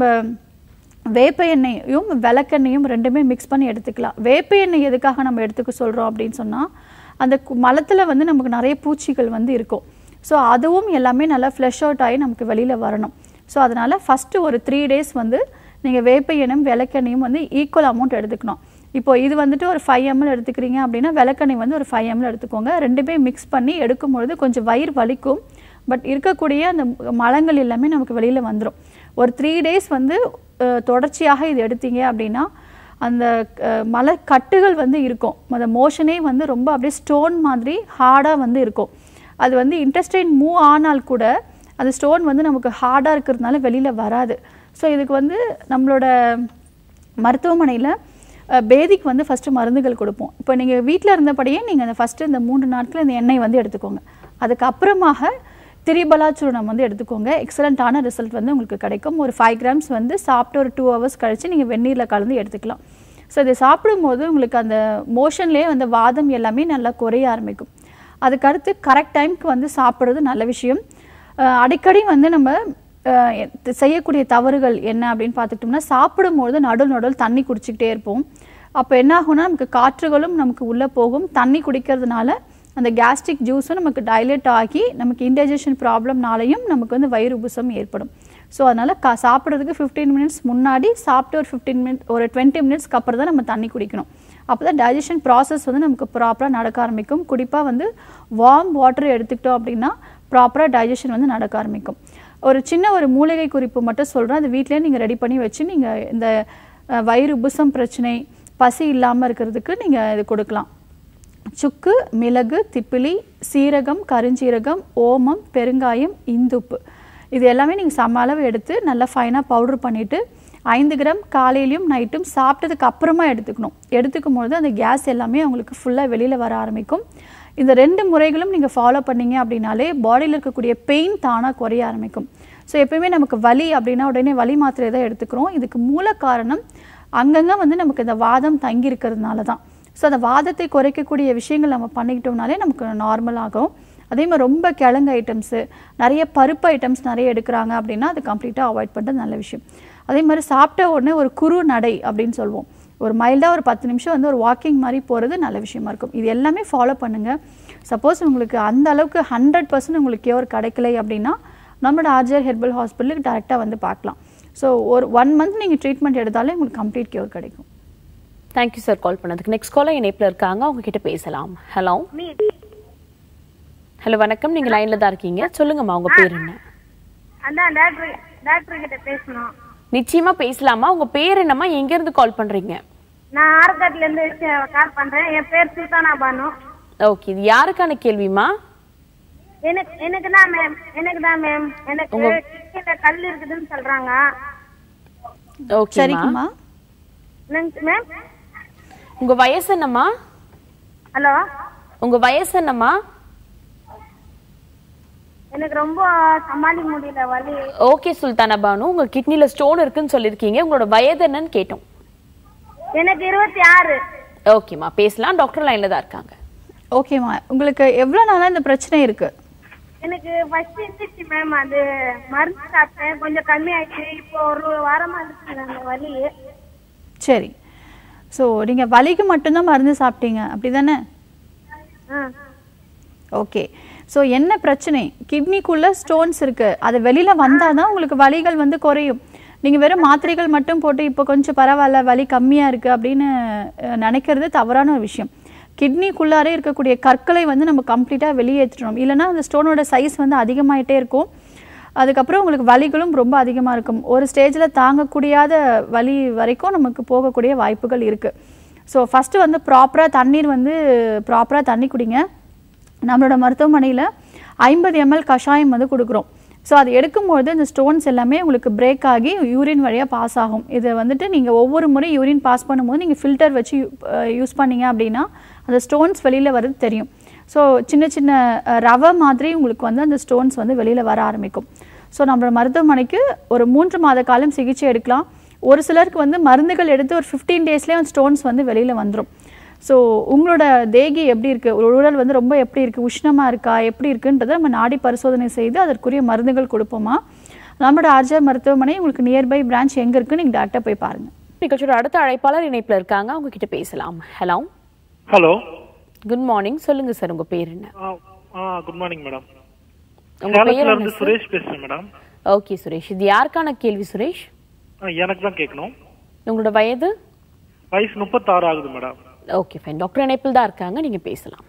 வேப்ப எண்ணெயும் விளக்கெண்ணெயும் ரெண்டுமே மிக்ஸ் பண்ணி எடுத்துக்கலாம் வேப்ப எண்ணெய் எதுக்காக நம்ம எடுத்துக்க சொல்கிறோம் அப்படின்னு சொன்னால் அந்த மலத்தில் வந்து நமக்கு நிறைய பூச்சிகள் வந்து இருக்கும் ஸோ அதுவும் எல்லாமே நல்லா ஃப்ளஷ் அவுட் ஆகி நமக்கு வெளியில் வரணும் ஸோ அதனால் ஃபஸ்ட்டு ஒரு த்ரீ டேஸ் வந்து நீங்கள் வேப்ப எண்ணெயும் விளக்கெண்ணையும் வந்து ஈக்குவல் அமௌண்ட் எடுத்துக்கணும் இப்போ இது வந்துட்டு ஒரு ஃபைவ் எம்எல் எடுத்துக்கிறீங்க அப்படின்னா விளக்கெண்ணெய் வந்து ஒரு ஃபைவ் எம்எல் எடுத்துக்கோங்க ரெண்டுமே மிக்ஸ் பண்ணி எடுக்கும்பொழுது கொஞ்சம் வயிறு வலிக்கும் பட் இருக்கக்கூடிய அந்த மலங்கள் எல்லாமே நமக்கு வெளியில் வந்துடும் ஒரு த்ரீ டேஸ் வந்து அஹ், தொடர்ச்சியாக இது எடுத்தீங்க அப்படின்னா அந்த அஹ், மலக்கட்டுகள் வந்து இருக்கும் அந்த மோஷனே வந்து ரொம்ப அப்படியே ஸ்டோன் மாதிரி ஹார்டாக வந்து இருக்கும் அது வந்து இன்டெஸ்டைன் மூவ் ஆனால் கூட அந்த ஸ்டோன் வந்து நமக்கு ஹார்டாக இருக்கிறதுனால வெளியில் வராது ஸோ இதுக்கு வந்து நம்மளோட மருத்துவமனையில் பேதிக்கு வந்து ஃபஸ்ட்டு மருந்துகள் கொடுப்போம் இப்போ நீங்கள் வீட்டில் இருந்தபடியே நீங்கள் அந்த ஃபஸ்ட்டு இந்த மூன்று நாட்கள் இந்த எண்ணெய் வந்து எடுத்துக்கோங்க அதுக்கப்புறமாக திரிபலா சூர்ணம் வந்து எடுத்துக்கோங்க எக்ஸலண்ட்டான ரிசல்ட் வந்து உங்களுக்கு கிடைக்கும் ஒரு ஃபைவ் கிராம்ஸ் வந்து சாப்பிட்டு ஒரு டூ ஹவர்ஸ் கழித்து நீங்கள் வெந்நீரில் கலந்து எடுத்துக்கலாம் ஸோ இதை சாப்பிடும்போது உங்களுக்கு அந்த மோஷன்லேயே அந்த வாதம் எல்லாமே நல்லா குறைய ஆரம்பிக்கும் அதுக்கடுத்து கரெக்ட் டைம்க்கு வந்து சாப்பிட்றது நல்ல விஷயம் அஹ் அடிக்கடி வந்து நம்ம அஹ் எ- செய்யக்கூடிய தவறுகள் என்ன அப்படின்னு பார்த்துக்கிட்டோம்னா சாப்பிடும்போது நடுவில் நடுவில் தண்ணி குடிச்சிக்கிட்டே இருப்போம் அப்போ என்ன ஆகும்னா நமக்கு காற்றுகளும் நமக்கு உள்ளே போகும் தண்ணி குடிக்கிறதுனால அந்த கேஸ்ட்ரிக் ஜூஸும் நமக்கு டைலேட் ஆகி நமக்கு இன்டைஜஷன் ப்ராப்ளம்னாலையும் நமக்கு வந்து வயிறு உபுசம் ஏற்படும் ஸோ அதனால் கா சாப்பிட்றதுக்கு ஃபிஃப்டீன் மினிட்ஸ் முன்னாடி சாப்பிட்டு ஒரு ஃபிஃப்டீன் மினிட் ஒரு டுவெண்ட்டி மினிட்ஸ்க்கு அப்புறம் தான் நம்ம தண்ணி குடிக்கணும் அப்போ தான் டைஜஷன் ப்ராசஸ் வந்து நமக்கு ப்ராப்பராக நடக்க ஆரம்பிக்கும் குறிப்பாக வந்து வார்ம் வாட்டர் எடுத்துக்கிட்டோம் அப்படின்னா ப்ராப்பராக டைஜஷன் வந்து நடக்க ஆரம்பிக்கும் ஒரு சின்ன ஒரு மூலிகை குறிப்பு மட்டும் சொல்கிறேன் அது வீட்டிலே நீங்கள் ரெடி பண்ணி வச்சு நீங்கள் இந்த அஹ், வயிறு உபுசம் பிரச்சனை பசி இல்லாமல் இருக்கிறதுக்கு நீங்கள் இது கொடுக்கலாம் சுக்கு மிளகு திப்பிலி சீரகம் கருஞ்சீரகம் ஓமம் பெருங்காயம் இந்துப்பு இது எல்லாமே நீங்கள் சம அளவு எடுத்து நல்லா ஃபைனாக பவுடர் பண்ணிவிட்டு ஐந்து கிராம் காலையிலையும் நைட்டும் சாப்பிட்டதுக்கு அப்புறமா எடுத்துக்கணும் எடுத்துக்கும் பொழுது அந்த கேஸ் எல்லாமே உங்களுக்கு ஃபுல்லாக வெளியில் வர ஆரம்பிக்கும் இந்த ரெண்டு முறைகளும் நீங்கள் ஃபாலோ பண்ணீங்க அப்படின்னாலே பாடியில் இருக்கக்கூடிய பெயின் தானாக குறைய ஆரம்பிக்கும் ஸோ எப்பயுமே நமக்கு வலி அப்படின்னா உடனே வலி மாத்திரை தான் எடுத்துக்கிறோம் இதுக்கு மூல காரணம் அங்கங்கே வந்து நமக்கு இந்த வாதம் தங்கி இருக்கிறதுனால தான் ஸோ அந்த வாதத்தை குறைக்கக்கூடிய விஷயங்கள் நம்ம பண்ணிக்கிட்டோம்னாலே நமக்கு நார்மல் ஆகும் அதே மாதிரி ரொம்ப கிழங்கு ஐட்டம்ஸு நிறைய பருப்பு ஐட்டம்ஸ் நிறைய எடுக்கிறாங்க அப்படின்னா அது கம்ப்ளீட்டாக அவாய்ட் பண்ணுறது நல்ல விஷயம் அதே மாதிரி சாப்பிட்ட உடனே ஒரு குறு நடை அப்படின்னு சொல்லுவோம் ஒரு மைல்டாக ஒரு பத்து நிமிஷம் வந்து ஒரு வாக்கிங் மாதிரி போகிறது நல்ல விஷயமா இருக்கும் இது எல்லாமே ஃபாலோ பண்ணுங்கள் சப்போஸ் உங்களுக்கு அந்த அளவுக்கு ஹண்ட்ரட் பர்சன்ட் உங்களுக்கு கியூர் கிடைக்கலை அப்படின்னா நம்மளோட ஆர்ஜர் ஹெர்பல் ஹாஸ்பிட்டலுக்கு டேரெக்டாக வந்து பார்க்கலாம் ஸோ ஒரு ஒன் மந்த் நீங்கள் ட்ரீட்மெண்ட் எடுத்தாலே உங்களுக்கு கம்ப்ளீட் கியூர் கிடைக்கும் தேங்க்யூ சார் கால் பண்ணதுக்கு நெக்ஸ்ட் காலர் இணைப்பில் இருக்காங்க அவங்க கிட்ட பேசலாம் ஹலோ ஹலோ வணக்கம் நீங்க லைன்ல தான் இருக்கீங்க சொல்லுங்கம்மா உங்க பேர் என்ன அதான் டாக்டர் டாக்டர் கிட்ட பேசணும் நிச்சயமா பேசலாமா உங்க பேர் என்னம்மா எங்க இருந்து கால் பண்றீங்க நான் ஆர்காட்ல இருந்து கால் பண்றேன் என் பேர் சுல்தானா பானு ஓகே இது யாருக்கான கேள்விமா எனக்கு எனக்கு தான் மேம் எனக்கு தான் மேம் எனக்கு கிட்னில கல் இருக்குதுன்னு சொல்றாங்க ஓகேமா சரிங்கம்மா என்னங்க மேம் உங்க வயசு என்னம்மா ஹலோ உங்க வயசு என்னம்மா எனக்கு ரொம்ப சமாளிக்க முடியல வலி ஓகே சுல்தானா பானு உங்க கிட்னில ஸ்டோன் இருக்குன்னு சொல்லிருக்கீங்க உங்களோட வயது என்னன்னு கேட்டோம் எனக்கு இருபத்தி ஆறு ஓகேம்மா பேசலாம் டாக்டர் லைன்ல தான் இருக்காங்க ஓகேம்மா உங்களுக்கு எவ்வளோ நாளாக இந்த பிரச்சனை இருக்குது எனக்கு ஃபர்ஸ்ட் இருந்துச்சு மேம் அது மருந்து சாப்பிட்டேன் கொஞ்சம் கம்மி ஆயிடுச்சு இப்போ ஒரு வாரமா இருக்கு அந்த வலி சரி ஸோ நீங்கள் வலிக்கு மட்டும்தான் மருந்து சாப்பிட்டீங்க அப்படி தானே ஆ ஓகே ஸோ என்ன பிரச்சனை கிட்னிக்குள்ளே ஸ்டோன்ஸ் இருக்குது அது வெளியில் வந்தால் தான் உங்களுக்கு வலிகள் வந்து குறையும் நீங்கள் வெறும் மாத்திரைகள் மட்டும் போட்டு இப்போ கொஞ்சம் பரவாயில்ல வலி கம்மியாக இருக்குது அப்படின்னு அஹ், நினைக்கிறது தவறான ஒரு விஷயம் கிட்னிக்குள்ளாரே இருக்கக்கூடிய கற்களை வந்து நம்ம கம்ப்ளீட்டாக வெளியேற்றணும் இல்லைன்னா அந்த ஸ்டோனோட சைஸ் வந்து அதிகமாயிட்டே இருக்கும் அதுக்கப்புறம் உங்களுக்கு வலிகளும் ரொம்ப அதிகமாக இருக்கும் ஒரு ஸ்டேஜில் தாங்கக்கூடியாத வலி வரைக்கும் நமக்கு போகக்கூடிய வாய்ப்புகள் இருக்குது ஸோ ஃபஸ்ட்டு வந்து ப்ராப்பராக தண்ணீர் வந்து ப்ராப்பராக தண்ணி குடிங்க நம்மளோட மருத்துவமனையில் ஐம்பது எம்எல் கஷாயம் வந்து கொடுக்குறோம் ஸோ அது எடுக்கும்போது இந்த ஸ்டோன்ஸ் எல்லாமே உங்களுக்கு பிரேக் ஆகி யூரின் வழியாக பாஸ் ஆகும் இதை வந்துட்டு நீங்கள் ஒவ்வொரு முறை யூரின் பாஸ் பண்ணும்போது நீங்கள் ஃபில்டர் வச்சு யூஸ் பண்ணீங்க அப்படின்னா அந்த ஸ்டோன்ஸ் வெளியில் வர்றது தெரியும் ஸோ சின்ன சின்ன அஹ், ரவை மாதிரி உங்களுக்கு வந்து அந்த ஸ்டோன்ஸ் வந்து வெளியில் வர ஆரம்பிக்கும் ஸோ நம்மளோட மருத்துவமனைக்கு ஒரு மூன்று மாத காலம் சிகிச்சை எடுக்கலாம் ஒரு சிலருக்கு வந்து மருந்துகள் எடுத்து ஒரு ஃபிஃப்டீன் டேஸ்லேயே அந்த ஸ்டோன்ஸ் வந்து வெளியில் வந்துடும் ஸோ உங்களோட தேகி எப்படி இருக்குது ஒரு உடல் வந்து ரொம்ப எப்படி இருக்குது உஷ்ணமாக இருக்கா எப்படி இருக்குன்றதை நம்ம நாடி பரிசோதனை செய்து அதற்குரிய மருந்துகள் கொடுப்போமா நம்மளோட ஆர்ஜர் மருத்துவமனை உங்களுக்கு நியர்பை பிரான்ச் எங்கே இருக்குன்னு நீங்கள் டேரெக்டாக போய் பாருங்கள் நிகழ்ச்சியோட அடுத்த அழைப்பாளர் இணைப்புல இருக்காங்க அவங்க கிட்ட பேசலாம் ஹலோ ஹலோ குட் மார்னிங் சொல்லுங்க சார் உங்க பேர் என்ன குட் மார்னிங் மேடம் உங்க பேர் சேலத்துல என்ன இருந்து சுரேஷ் பேசுறேன் மேடம் ஓகே சுரேஷ் இது யாருக்கான கேள்வி சுரேஷ் எனக்கு தான் கேட்கணும் உங்களோட வயது வயசு முப்பத்தாறு ஆகுது மேடம் ஓகே ஃபைன் டாக்டர் இணைப்பில் தான் இருக்காங்க நீங்க பேசலாம்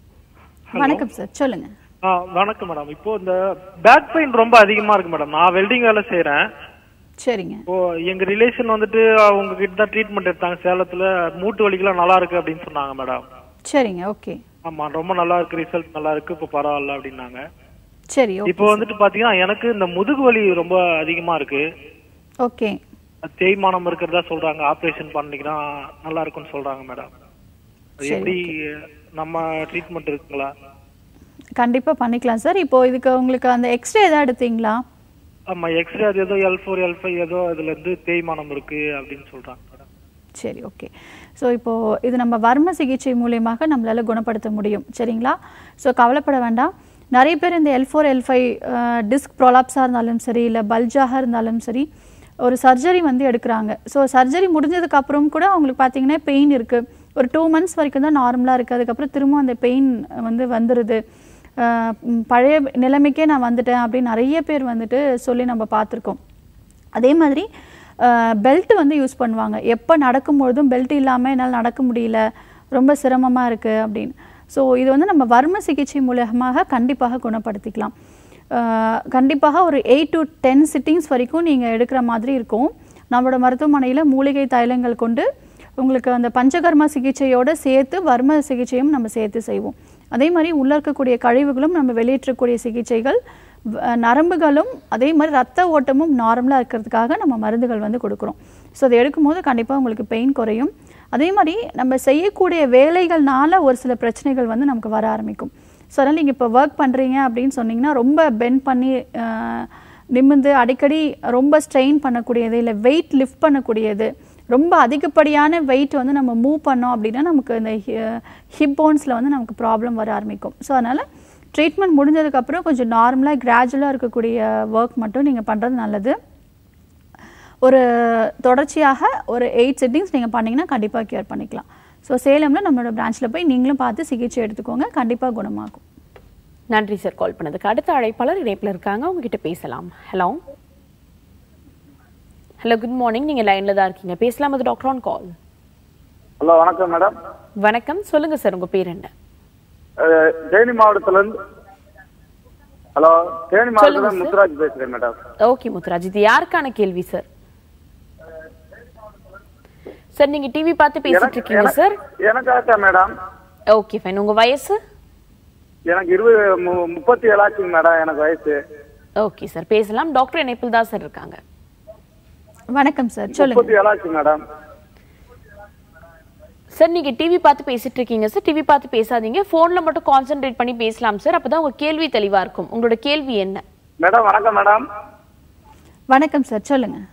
வணக்கம் சார் சொல்லுங்கள் ஆ, வணக்கம் மேடம் இப்போ இந்த பேக் பெயின் ரொம்ப அதிகமா இருக்கு மேடம் நான் வெல்டிங் வேலை செய்யறேன் சரிங்க இப்போ எங்க ரிலேஷன் வந்துட்டு அவங்க கிட்ட தான் ட்ரீட்மெண்ட் எடுத்தாங்க சேலத்துல மூட்டு வலிக்கெல்லாம் நல்லா இருக்கு அப்படின்னு சொன்னாங்க மேடம் சரிங்க ஓகே ஆமா ரொம்ப நல்லா இருக்கு ரிசல்ட் நல்லா இருக்கு இப்போ பரவாயில்ல அப்படின்னாங்க சரி ஓகே இப்போ வந்துட்டு பாத்தீங்கன்னா எனக்கு இந்த முதுகு வலி ரொம்ப அதிகமா இருக்கு ஓகே தேய்மானம் இருக்கிறதா சொல்றாங்க ஆபரேஷன் பண்ணிக்கினா நல்லா இருக்கும்னு சொல்றாங்க மேடம் அது சரி, எப்படி நம்ம ட்ரீட்மெண்ட் இருக்குங்களா கண்டிப்பாக பண்ணிக்கலாம் சார் இப்போ இதுக்கு உங்களுக்கு அந்த எக்ஸ்ரே எதாவது எடுத்தீங்களா ஆமா எக்ஸ்ரே அது ஏதோ எல் ஃபோர் எல் ஃபைவ் ஏதோ அதுல இருந்து தேய்மானம் இருக்கு அப்படின்னு சொல்றாங்க மேடம் சரி ஓகே ஸோ இப்போது இது நம்ம வர்ம சிகிச்சை மூலியமாக நம்மளால் குணப்படுத்த முடியும் சரிங்களா ஸோ கவலைப்பட வேண்டாம் நிறைய பேர் இந்த L four L five disc ப்ரொலாப்ஸாக இருந்தாலும் சரி இல்லை பல்ஜாக இருந்தாலும் சரி ஒரு சர்ஜரி வந்து எடுக்கிறாங்க ஸோ சர்ஜரி முடிஞ்சதுக்கு அப்புறம் கூட அவங்களுக்கு பார்த்தீங்கன்னா பெயின் இருக்குது ஒரு டூ மந்த்ஸ் வரைக்கும் தான் நார்மலாக இருக்குது அதுக்கப்புறம் திரும்ப அந்த பெயின் வந்து வந்துடுது அஹ் ம், பழைய நிலைமைக்கே நான் வந்துட்டேன் அப்படின்னு நிறைய பேர் வந்துட்டு சொல்லி நம்ம பார்த்துருக்கோம் அதே மாதிரி பெல்ட் வந்து யூஸ் பண்ணுவாங்க எப்போ நடக்கும்பொழுதும் பெல்ட் இல்லாமல் என்னால் நடக்க முடியல ரொம்ப சிரமமாக இருக்குது அப்படின்னு ஸோ இது வந்து நம்ம வர்ம சிகிச்சை மூலமாக கண்டிப்பாக குணப்படுத்திக்கலாம் அஹ் கண்டிப்பாக ஒரு எயிட் டு டென் சிட்டிங்ஸ் வரைக்கும் நீங்கள் எடுக்கிற மாதிரி இருக்கும் நம்மளோட மருத்துவமனையில் மூலிகை தைலங்கள் கொண்டு உங்களுக்கு அந்த பஞ்சகர்ம சிகிச்சையோடு சேர்த்து வர்ம சிகிச்சையும் நம்ம சேர்த்து செய்வோம் அதே மாதிரி உள்ளே இருக்கக்கூடிய கழிவுகளும் நம்ம வெளியேற்றக்கூடிய சிகிச்சைகள் வ- நரம்புகளும் அதே மாதிரி ரத்த ஓட்டமும் நார்மலாக இருக்கிறதுக்காக நம்ம மருந்துகள் வந்து கொடுக்குறோம் ஸோ அதை எடுக்கும்போது கண்டிப்பாக உங்களுக்கு பெயின் குறையும் அதே மாதிரி நம்ம செய்யக்கூடிய வேலைகள்னால ஒரு சில பிரச்சனைகள் வந்து நமக்கு வர ஆரம்பிக்கும் ஸோ அதனால் நீங்கள் இப்போ ஒர்க் பண்ணுறீங்க அப்படின்னு சொன்னீங்கன்னா ரொம்ப பெண்ட் பண்ணி அஹ், நிமிர்ந்து அடிக்கடி ரொம்ப ஸ்ட்ரெயின் பண்ணக்கூடியது இல்லை வெயிட் லிஃப்ட் பண்ணக்கூடியது ரொம்ப அதிகப்படியான வெயிட் வந்து நம்ம மூவ் பண்ணோம் அப்படின்னா நமக்கு இந்த ஹிப் போன்ஸில் வந்து நமக்கு ப்ராப்ளம் வர ஆரம்பிக்கும் ஸோ அதனால் ட்ரீட்மெண்ட் முடிஞ்சதுக்கப்புறம் கொஞ்சம் நார்மலாக கிராஜுவலாக இருக்கக்கூடிய ஒர்க் மட்டும் நீங்கள் பண்ணுறது நல்லது ஒரு தொடர்ச்சியாக ஒரு எயிட் செட்டிங்ஸ் நீங்கள் பண்ணிங்கன்னா கண்டிப்பாக கியூர் பண்ணிக்கலாம் ஸோ சேலமில் நம்மளோட பிரான்ச்சில் போய் நீங்களும் பார்த்து சிகிச்சை எடுத்துக்கோங்க கண்டிப்பாக குணமாகும் நன்றி சார் கால் பண்ணதுக்கு அடுத்த அழைப்பாளர் இணைப்பில் இருக்காங்க உங்ககிட்ட பேசலாம் ஹலோ ஹலோ குட் மார்னிங் நீங்க லைன்ல தான் இருக்கீங்க பேசலாம் அது டாக்டர் ஆன் கால் ஹலோ வணக்கம் மேடம் வணக்கம் சொல்லுங்க சார் உங்க பேர் என்ன அஹ், தேனி மாவட்டத்துல இருந்து ஹலோ தேனி மாவட்டத்துல சொல்லுங்க இருந்து சார். முத்துராஜ் பேசுறேன் மேடம் ஓகே முத்துராஜ் இது யாருக்கான கேள்வி சார் சார் நீங்க டிவி பார்த்து பேசிட்டு இருக்கீங்க சார் எனக்காக மேடம் ஓகே ஃபைன் உங்க வயசு எனக்கு இருபது மு- முப்பத்தி ஏழாச்சுங்க மேடம் எனக்கு வயசு ஓகே சார் பேசலாம் டாக்டர் இணைப்பில் தான் சார் இருக்காங்க வணக்கம் சார் சொல்லுங்கள் முப்பத்தி ஏழாச்சு மேடம் சார் நீங்க டிவி பார்த்து பேசிட்டு இருக்கீங்க சார் டிவி பார்த்து பேசாதீங்க போன்ல மட்டும் கான்சென்ட்ரேட் பண்ணி பேசலாம் சார் அப்பதான் உங்க கேள்வி தெளிவா இருக்கும் உங்களோட கேள்வி என்ன மேடம் வணக்கம் மேடம் வணக்கம் சார் சொல்லுங்கள்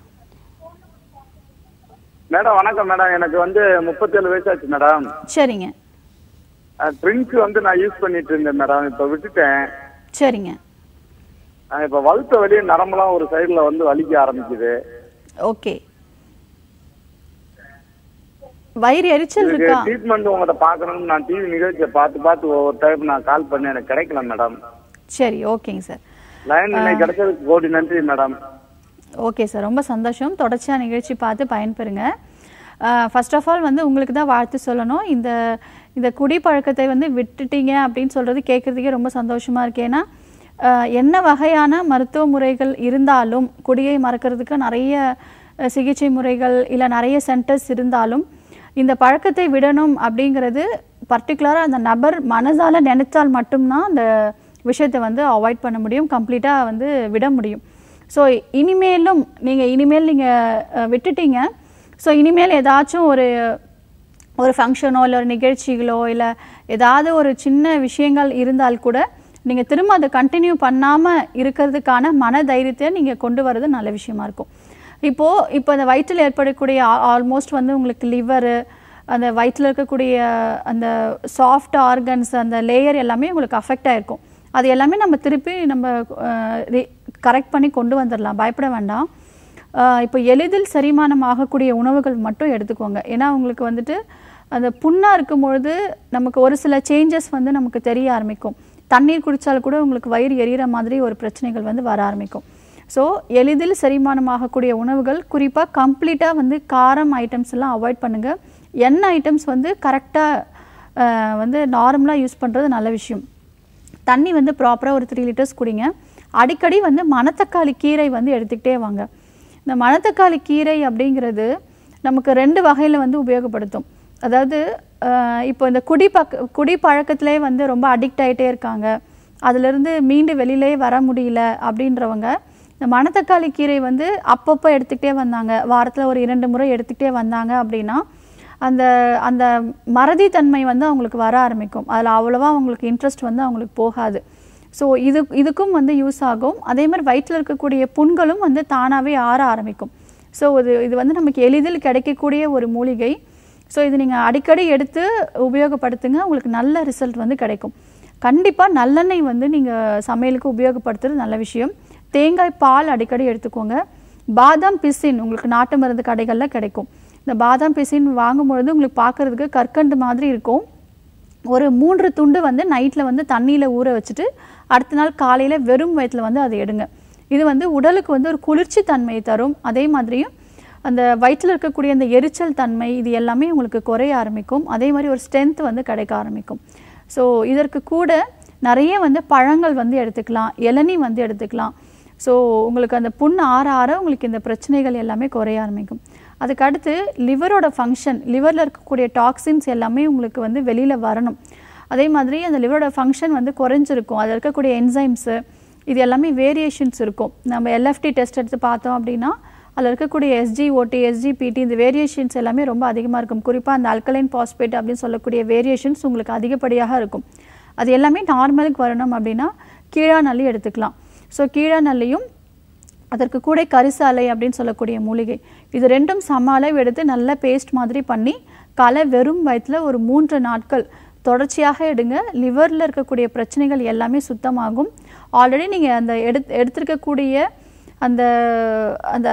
மேடம் வணக்கம் மேடம் எனக்கு வந்து முப்பத்தேழு வயசாச்சு மேடம் சரிங்க ட்ரிங்க்ஸ் வந்து நான் யூஸ் பண்ணிட்டு இருந்தேன் மேடம் இப்ப விட்டுட்டேன் சரிங்க அஹ் இப்ப வழுத்த வலி நரம்பெல்லாம் ஒரு சைடுல வந்து வலிக்க ஆரம்பிக்குது ஓகே வயிறு எரிச்சல் இதுக்கு இருக்கா ட்ரீட்மெண்ட் உங்கள்கிட்ட பார்க்கணும்னு நான் டிவி நிகழ்ச்சியை பார்த்து பார்த்து ஒவ்வொரு டைம் நான் கால் பண்ணி எனக்கு கிடைக்கல மேடம் சரி ஓகேங்க சார் லைன் இன்னைக்கு கிடைச்சதுக்கு கோடி நன்றி மேடம் ஓகே சார் ரொம்ப சந்தோஷம் தொடர்ச்சியாக நிகழ்ச்சி பார்த்து பயன்பெறுங்க ஃபர்ஸ்ட் ஆஃப் ஆல் வந்து உங்களுக்கு தான் வாழ்த்து சொல்லணும் இந்த இந்த குடிப்பழக்கத்தை வந்து விட்டுட்டீங்க அப்படின்னு சொல்கிறது கேட்குறதுக்கே ரொம்ப சந்தோஷமாக இருக்கு ஏன்னா ஆஹ், என்ன வகையான மருத்துவ முறைகள் இருந்தாலும் குடியை மறக்கிறதுக்கு நிறைய அஹ், சிகிச்சை முறைகள் இல்லை நிறைய சென்டர்ஸ் இருந்தாலும் இந்த பழக்கத்தை விடணும் அப்படிங்கிறது பர்டிகுலராக அந்த நபர் மனதால் நினைத்தால் மட்டும்தான் அந்த விஷயத்தை வந்து அவாய்ட் பண்ண முடியும் கம்ப்ளீட்டாக வந்து விட முடியும் ஸோ இனிமேலும் நீங்கள் இனிமேல் நீங்கள் விட்டுட்டீங்க ஸோ இனிமேல் ஏதாச்சும் ஒரு ஒரு ஃபங்க்ஷனோ இல்லை ஒரு நிகழ்ச்சிகளோ இல்லை ஏதாவது ஒரு சின்ன விஷயங்கள் இருந்தால் கூட நீங்கள் திரும்ப அதை கண்டினியூ பண்ணாமல் இருக்கிறதுக்கான மன தைரியத்தை நீங்கள் கொண்டு வர்றது நல்ல விஷயமா இருக்கும் இப்போது இப்போ அந்த வயிற்றில் ஏற்படக்கூடிய ஆல்மோஸ்ட் வந்து உங்களுக்கு லிவரு அந்த வயிற்றில் இருக்கக்கூடிய அந்த சாஃப்ட் ஆர்கன்ஸ் அந்த லேயர் எல்லாமே உங்களுக்கு அஃபெக்ட் ஆயிருக்கும் அது எல்லாமே நம்ம திருப்பி நம்ம கரெக்ட் பண்ணி கொண்டு வந்துடலாம் பயப்பட வேண்டாம் ஆஹ் இப்போ எளிதில் செரிமானம் ஆகக்கூடிய உணவுகள் மட்டும் எடுத்துக்கோங்க ஏன்னா உங்களுக்கு வந்துட்டு அந்த புண்ணாக இருக்கும் பொழுது நமக்கு ஒரு சில சேஞ்சஸ் வந்து நமக்கு தெரிய ஆரம்பிக்கும் தண்ணீர் குடித்தால் கூட உங்களுக்கு வயிறு எரியிற மாதிரி ஒரு பிரச்சனைகள் வந்து வர ஆரம்பிக்கும் ஸோ எளிதில் செரிமானம் ஆகக்கூடிய உணவுகள் குறிப்பாக கம்ப்ளீட்டாக வந்து காரம் ஐட்டம்ஸ் எல்லாம் அவாய்ட் பண்ணுங்கள் எண்ணெய் ஐட்டம்ஸ் வந்து கரெக்டாக வந்து நார்மலாக யூஸ் பண்ணுறது நல்ல விஷயம் தண்ணி வந்து ப்ராப்பராக ஒரு த்ரீ லிட்டர்ஸ் குடிங்க அடிக்கடி வந்து மணத்தக்காளி கீரை வந்து எடுத்துக்கிட்டே வாங்க இந்த மணத்தக்காளி கீரை அப்படிங்கிறது நமக்கு ரெண்டு வகையில் வந்து உபயோகப்படுத்தும் அதாவது அஹ், இப்போ இந்த குடி பக்க குடி பழக்கத்திலே வந்து ரொம்ப அடிக்ட் ஆகிட்டே இருக்காங்க அதிலிருந்து மீண்டு வெளியிலே வர முடியல அப்படின்றவங்க இந்த மணத்தக்காளி கீரை வந்து அப்பப்போ எடுத்துக்கிட்டே வந்தாங்க வாரத்தில் ஒரு இரண்டு முறை எடுத்துக்கிட்டே வந்தாங்க அப்படின்னா அந்த அந்த மறதி தன்மை வந்து அவங்களுக்கு வர ஆரம்பிக்கும் அதில் அவ்வளோவா அவங்களுக்கு இன்ட்ரெஸ்ட் வந்து அவங்களுக்கு போகாது ஸோ இது இதுக்கும் வந்து யூஸ் ஆகும் அதே மாதிரி வயிற்றில் இருக்கக்கூடிய புண்களும் வந்து தானாகவே ஆற ஆரம்பிக்கும் ஸோ இது இது வந்து நமக்கு எளிதில் கிடைக்கக்கூடிய ஒரு மூலிகை ஸோ இது நீங்கள் அடிக்கடி எடுத்து உபயோகப்படுத்துங்க உங்களுக்கு நல்ல ரிசல்ட் வந்து கிடைக்கும் கண்டிப்பாக நல்லெண்ணெய் வந்து நீங்கள் சமையலுக்கு உபயோகப்படுத்துறது நல்ல விஷயம் தேங்காய் பால் அடிக்கடி எடுத்துக்கோங்க பாதாம் பிசின் உங்களுக்கு நாட்டு மருந்து கடைகளில் கிடைக்கும் இந்த இந்த பாதாம் பிசின் வாங்கும்பொழுது உங்களுக்கு பார்க்குறதுக்கு கற்கண்டு மாதிரி இருக்கும் ஒரு மூன்று துண்டு வந்து நைட்டில் வந்து தண்ணியில் ஊற வச்சுட்டு அடுத்த நாள் காலையில் வெறும் வயிற்றில் வந்து அதை எடுங்க இது வந்து உடலுக்கு வந்து ஒரு குளிர்ச்சி தன்மையை தரும் அதே மாதிரியும் அந்த வயிற்றில் இருக்கக்கூடிய அந்த எரிச்சல் தன்மை இது எல்லாமே உங்களுக்கு குறைய ஆரம்பிக்கும் அதே மாதிரி ஒரு ஸ்ட்ரென்த் வந்து கிடைக்க ஆரம்பிக்கும் ஸோ இதற்கு கூட நிறைய வந்து பழங்கள் வந்து எடுத்துக்கலாம் இளநீ வந்து எடுத்துக்கலாம் ஸோ உங்களுக்கு அந்த புண் ஆற ஆற உங்களுக்கு இந்த பிரச்சனைகள் எல்லாமே குறைய ஆரம்பிக்கும் அதுக்கு அடுத்து லிவரோட ஃபங்க்ஷன் லிவரில் இருக்கக்கூடிய டாக்ஸின்ஸ் எல்லாமே உங்களுக்கு வந்து வெளியில் வரணும் அதே மாதிரி அந்த லிவரோட ஃபங்க்ஷன் வந்து குறைஞ்சிருக்கும் அதில் இருக்கக்கூடிய என்சைம்ஸு இது எல்லாமே வேரியேஷன்ஸ் இருக்கும் நம்ம எல்எஃப்டி டெஸ்ட் எடுத்து பார்த்தோம் அப்படின்னா அதில் இருக்கக்கூடிய எஸ்ஜிஓடி எஸ்ஜிபிடி இந்த வேரியேஷன்ஸ் எல்லாமே ரொம்ப அதிகமாக இருக்கும் குறிப்பாக அந்த அல்கலைன் பாஸ்பேட் அப்படின்னு சொல்லக்கூடிய வேரியேஷன்ஸ் உங்களுக்கு அதிகப்படியாக இருக்கும் அது எல்லாமே நார்மலுக்கு வரணும் அப்படின்னா கீழா நல்லி எடுத்துக்கலாம் ஸோ கீழா நல்லியும் அதற்கு கூட கரிசாலை அப்படின்னு சொல்லக்கூடிய மூலிகை இது ரெண்டும் சம அளவு எடுத்து நல்ல பேஸ்ட் மாதிரி பண்ணி காலை வெறும் வயிற்றில் ஒரு மூன்று நாட்கள் தொடர்ச்சியாக எடுங்க லிவரில் இருக்கக்கூடிய பிரச்சனைகள் எல்லாமே சுத்தமாகும் ஆல்ரெடி நீங்கள் அந்த எடுத் எடுத்திருக்கக்கூடிய அந்த அந்த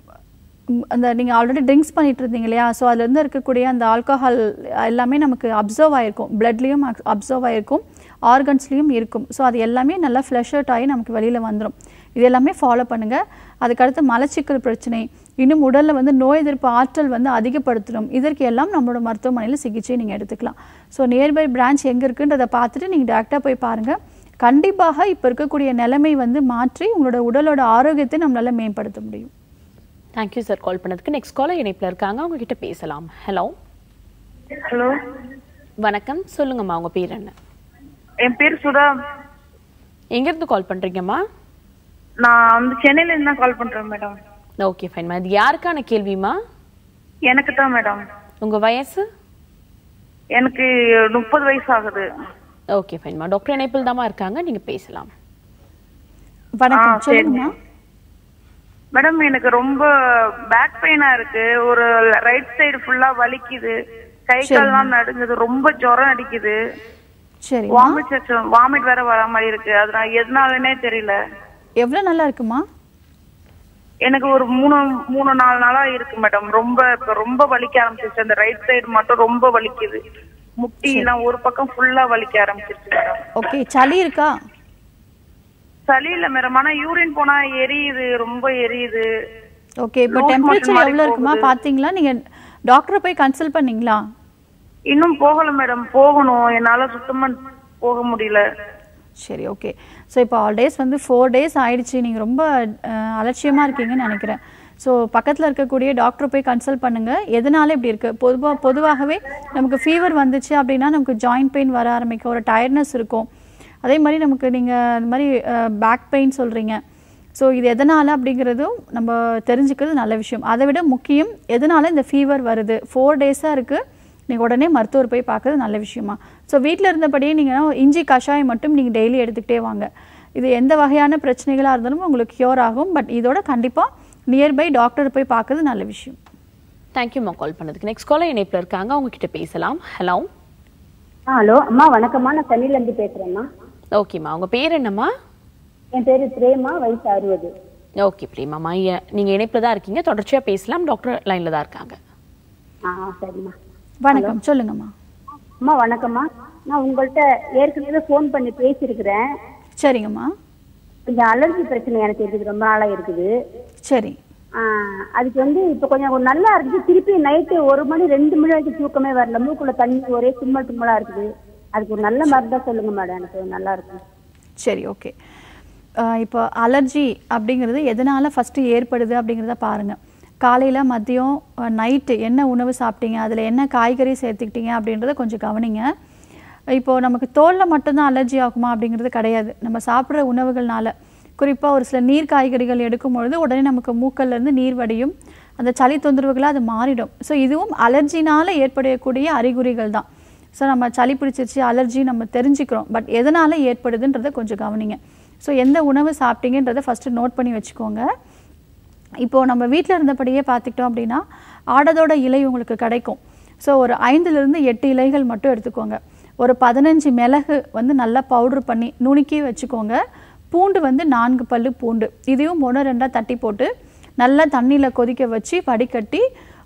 ம், அந்த நீங்கள் ஆல்ரெடி ட்ரிங்க்ஸ் பண்ணிட்டு இருந்தீங்க இல்லையா ஸோ அதுலேருந்து இருக்கக்கூடிய அந்த ஆல்கஹால் எல்லாமே நமக்கு அப்சர்வ் ஆகிருக்கும் பிளட்லேயும் அப்சர்வ் ஆகிருக்கும் ஆர்கன்ஸ்லேயும் இருக்கும் ஸோ அது எல்லாமே நல்லா ஃப்ளஷ் அவுட் ஆகி நமக்கு வெளியில் வந்துடும் இது எல்லாமே ஃபாலோ பண்ணுங்கள் அதுக்கடுத்து மலச்சிக்கல் பிரச்சனை இன்னும் உடலில் வந்து நோய் எதிர்ப்பு ஆற்றல் வந்து அதிகப்படுத்தணும் இதற்கு எல்லாம் நம்மளோட மருத்துவமனையில் சிகிச்சை நீங்கள் எடுத்துக்கலாம் ஸோ நியர்பை பிரான்ச் எங்கே இருக்குன்றதை பார்த்துட்டு நீங்கள் டேரெக்டாக போய் பாருங்கள் கண்டிப்பாக இப்போ இருக்கக்கூடிய நிலைமை வந்து மாற்றி உங்களோட உடலோட ஆரோக்கியத்தை நம்மளால மேம்படுத்த முடியும் தேங்க்யூ சார் கால் பண்ணதுக்கு நெக்ஸ்ட் காலர் இணைப்பில் இருக்காங்க அவங்க கிட்ட பேசலாம் ஹலோ ஹலோ வணக்கம் சொல்லுங்கம்மா உங்க பேர் என்ன என் பேர் சுதா எங்கேருந்து கால் பண்றீங்கம்மா நான் வந்து சென்னையில இருந்து தான் கால் பண்றேன் மேடம் ஓகே ஃபைன்மா இது யாருக்கான கேள்விமா எனக்கு தான் மேடம் உங்க வயசு எனக்கு முப்பது வயசு ஆகுது ஓகே ஃபைன்மா டாக்டர் இணைப்பில் தாம்மா இருக்காங்க நீங்க பேசலாம் வணக்கம் ஆ, சரி. சொல்லுங்கம்மா மேடம் எனக்கு ரொம்ப பேக் பெயினா இருக்கு ஒரு ரைட் சைடு ஃபுல்லா வலிக்குது கை கால்லாம் நடுங்குது ரொம்ப ஜுரம் அடிக்குது சரி வாமிட் வாமிட் வேற வர மாதிரி இருக்கு அது நான் எதனாலனே தெரியல எவ்வளோ நல்லா இருக்குமா எனக்கு ஒரு மூணு மூணு நாலு நாளா இருக்கு மேடம் ரொம்ப இப்ப ரொம்ப வலிக்க ஆரம்பிச்சிருச்சு அந்த ரைட் சைடு மட்டும் ரொம்ப வலிக்குது முட்டி எல்லாம் ஒரு பக்கம் ஃபுல்லா வலிக்க ஆரம்பிச்சிருச்சு மேடம் ஓகே சளி இருக்கா சளி இல்ல மேடம் ஆனா யூரின் போனா எரியுது ரொம்ப எரியுது ஓகே இப்போ Loose motion டெம்பரேச்சர் மாதிரி எவ்வளோ இருக்குமா போகுது. பார்த்தீங்களா நீங்கள் டாக்டரை போய் கன்சல்ட் பண்ணீங்களா இன்னும் போகல மேடம் போகணும் என்னால சுத்தமா போக முடியல சரி ஓகே ஸோ இப்போ ஆல் டேஸ் வந்து ஃபோர் டேஸ் ஆயிடுச்சு நீங்கள் ரொம்ப அஹ், அலட்சியமா இருக்கீங்கன்னு நினைக்கிறேன் ஸோ பக்கத்தில் இருக்கக்கூடிய டாக்டர் போய் கன்சல்ட் பண்ணுங்கள் எதனால இப்படி இருக்குது பொதுவாக பொதுவாகவே நமக்கு ஃபீவர் வந்துச்சு அப்படின்னா நமக்கு ஜாயிண்ட் பெயின் வர ஆரம்பிக்கும் ஒரு டயர்ட்னஸ் இருக்கும் அதே மாதிரி நமக்கு நீங்கள் இந்த மாதிரி பேக் பெயின் சொல்கிறீங்க ஸோ இது எதனால் அப்படிங்கிறதும் நம்ம தெரிஞ்சுக்கிறது நல்ல விஷயம் அதை விட முக்கியம் எதனால் இந்த ஃபீவர் வருது ஃபோர் டேஸாக இருக்குது நீங்கள் உடனே மருத்துவர் போய் பார்க்கறது நல்ல விஷயமா ஸோ வீட்டில் இருந்தபடியே நீங்கள் இஞ்சி கஷாயம் மட்டும் நீங்கள் டெய்லி எடுத்துக்கிட்டே வாங்க இது எந்த வகையான பிரச்சனைகளாக இருந்தாலும் உங்களுக்கு க்யூர் ஆகும் பட் இதோட கண்டிப்பாக நியர்பை டாக்டர் போய் பார்க்கறது நல்ல விஷயம் தேங்க்யூம்மா கால் பண்ணதுக்கு நெக்ஸ்ட் காலர் இணைப்பில் இருக்காங்க அவங்க கிட்ட பேசலாம் ஹலோ ஹலோ அம்மா வணக்கம்மா நான் சென்னையில இருந்து பேசுறேம்மா ஓகேம்மா உங்க பேர் என்னம்மா என் பேரு பிரேமா வயசு அறுபது ஓகே பிரேமாம்மா ஐயா நீங்க இணைப்பில் தான் இருக்கீங்க தொடர்ச்சியா பேசலாம் டாக்டர் லைன்ல தான் இருக்காங்க ஆ சரிம்மா வணக்கம் சொல்லுங்கம்மா அம்மா வணக்கம்மா நான் உங்கள்கிட்ட ஏற்கனவே ஃபோன் பண்ணி பேசியிருக்கிறேன் சரிங்கம்மா கொஞ்சம் அலர்ஜி பிரச்சனை எனக்கு இருக்குது ரொம்ப நாளா இருக்குது சரி ஆ, அதுக்கு வந்து இப்போ கொஞ்சம் ஒரு நல்லா இருக்குது திருப்பி நைட்டு ஒரு மணி ரெண்டு மணி வரைக்கும் தூக்கமே வரல மூக்குள்ள தண்ணி ஒரே தும்மல் தும்மலா இருக்குது அதுக்கு ஒரு நல்ல மருந்தா சொல்லுங்க மேடம் எனக்கு நல்லா இருக்கும் சரி ஓகே இப்போ அலர்ஜி அப்படிங்கிறது எதனால் ஃபஸ்ட்டு ஏற்படுது அப்படிங்கிறத பாருங்கள் காலையில் மதியம் நைட்டு என்ன உணவு சாப்பிட்டீங்க அதில் என்ன காய்கறி சேர்த்துக்கிட்டீங்க அப்படின்றத கொஞ்சம் கவனிங்க இப்போது நமக்கு தோலில் மட்டும்தான் அலர்ஜி ஆகுமா அப்படிங்கிறது கிடையாது நம்ம சாப்பிட்ற உணவுகள்னால குறிப்பாக ஒரு சில நீர் காய்கறிகள் எடுக்கும் பொழுது உடனே நமக்கு மூக்கல்ல இருந்து நீர் வடியும் அந்த சளி தொந்தரவுகளாக அது மாறிடும் ஸோ இதுவும் அலர்ஜினால் ஏற்படக்கூடிய அறிகுறிகள் தான் ஸோ நம்ம சளி பிடிச்சிருச்சு அலர்ஜி நம்ம தெரிஞ்சுக்கிறோம் பட் எதனால் ஏற்படுதுன்றதை கொஞ்சம் கவனிங்க ஸோ எந்த உணவு சாப்பிட்டீங்கன்றதை ஃபஸ்ட்டு நோட் பண்ணி வச்சுக்கோங்க இப்போது நம்ம வீட்டில் இருந்தபடியே பார்த்துக்கிட்டோம் அப்படின்னா ஆடதோட இலை உங்களுக்கு கிடைக்கும் ஸோ ஒரு ஐந்துலேருந்து எட்டு இலைகள் மட்டும் எடுத்துக்கோங்க ஒரு பதினஞ்சு மிளகு வந்து நல்லா பவுட்ரு பண்ணி நுணுக்கி வச்சுக்கோங்க பூண்டு வந்து நான்கு பல்லு பூண்டு இதையும் ஒன்று ரெண்டாக தட்டி போட்டு நல்லா தண்ணியில் கொதிக்க வச்சு வடிகட்டி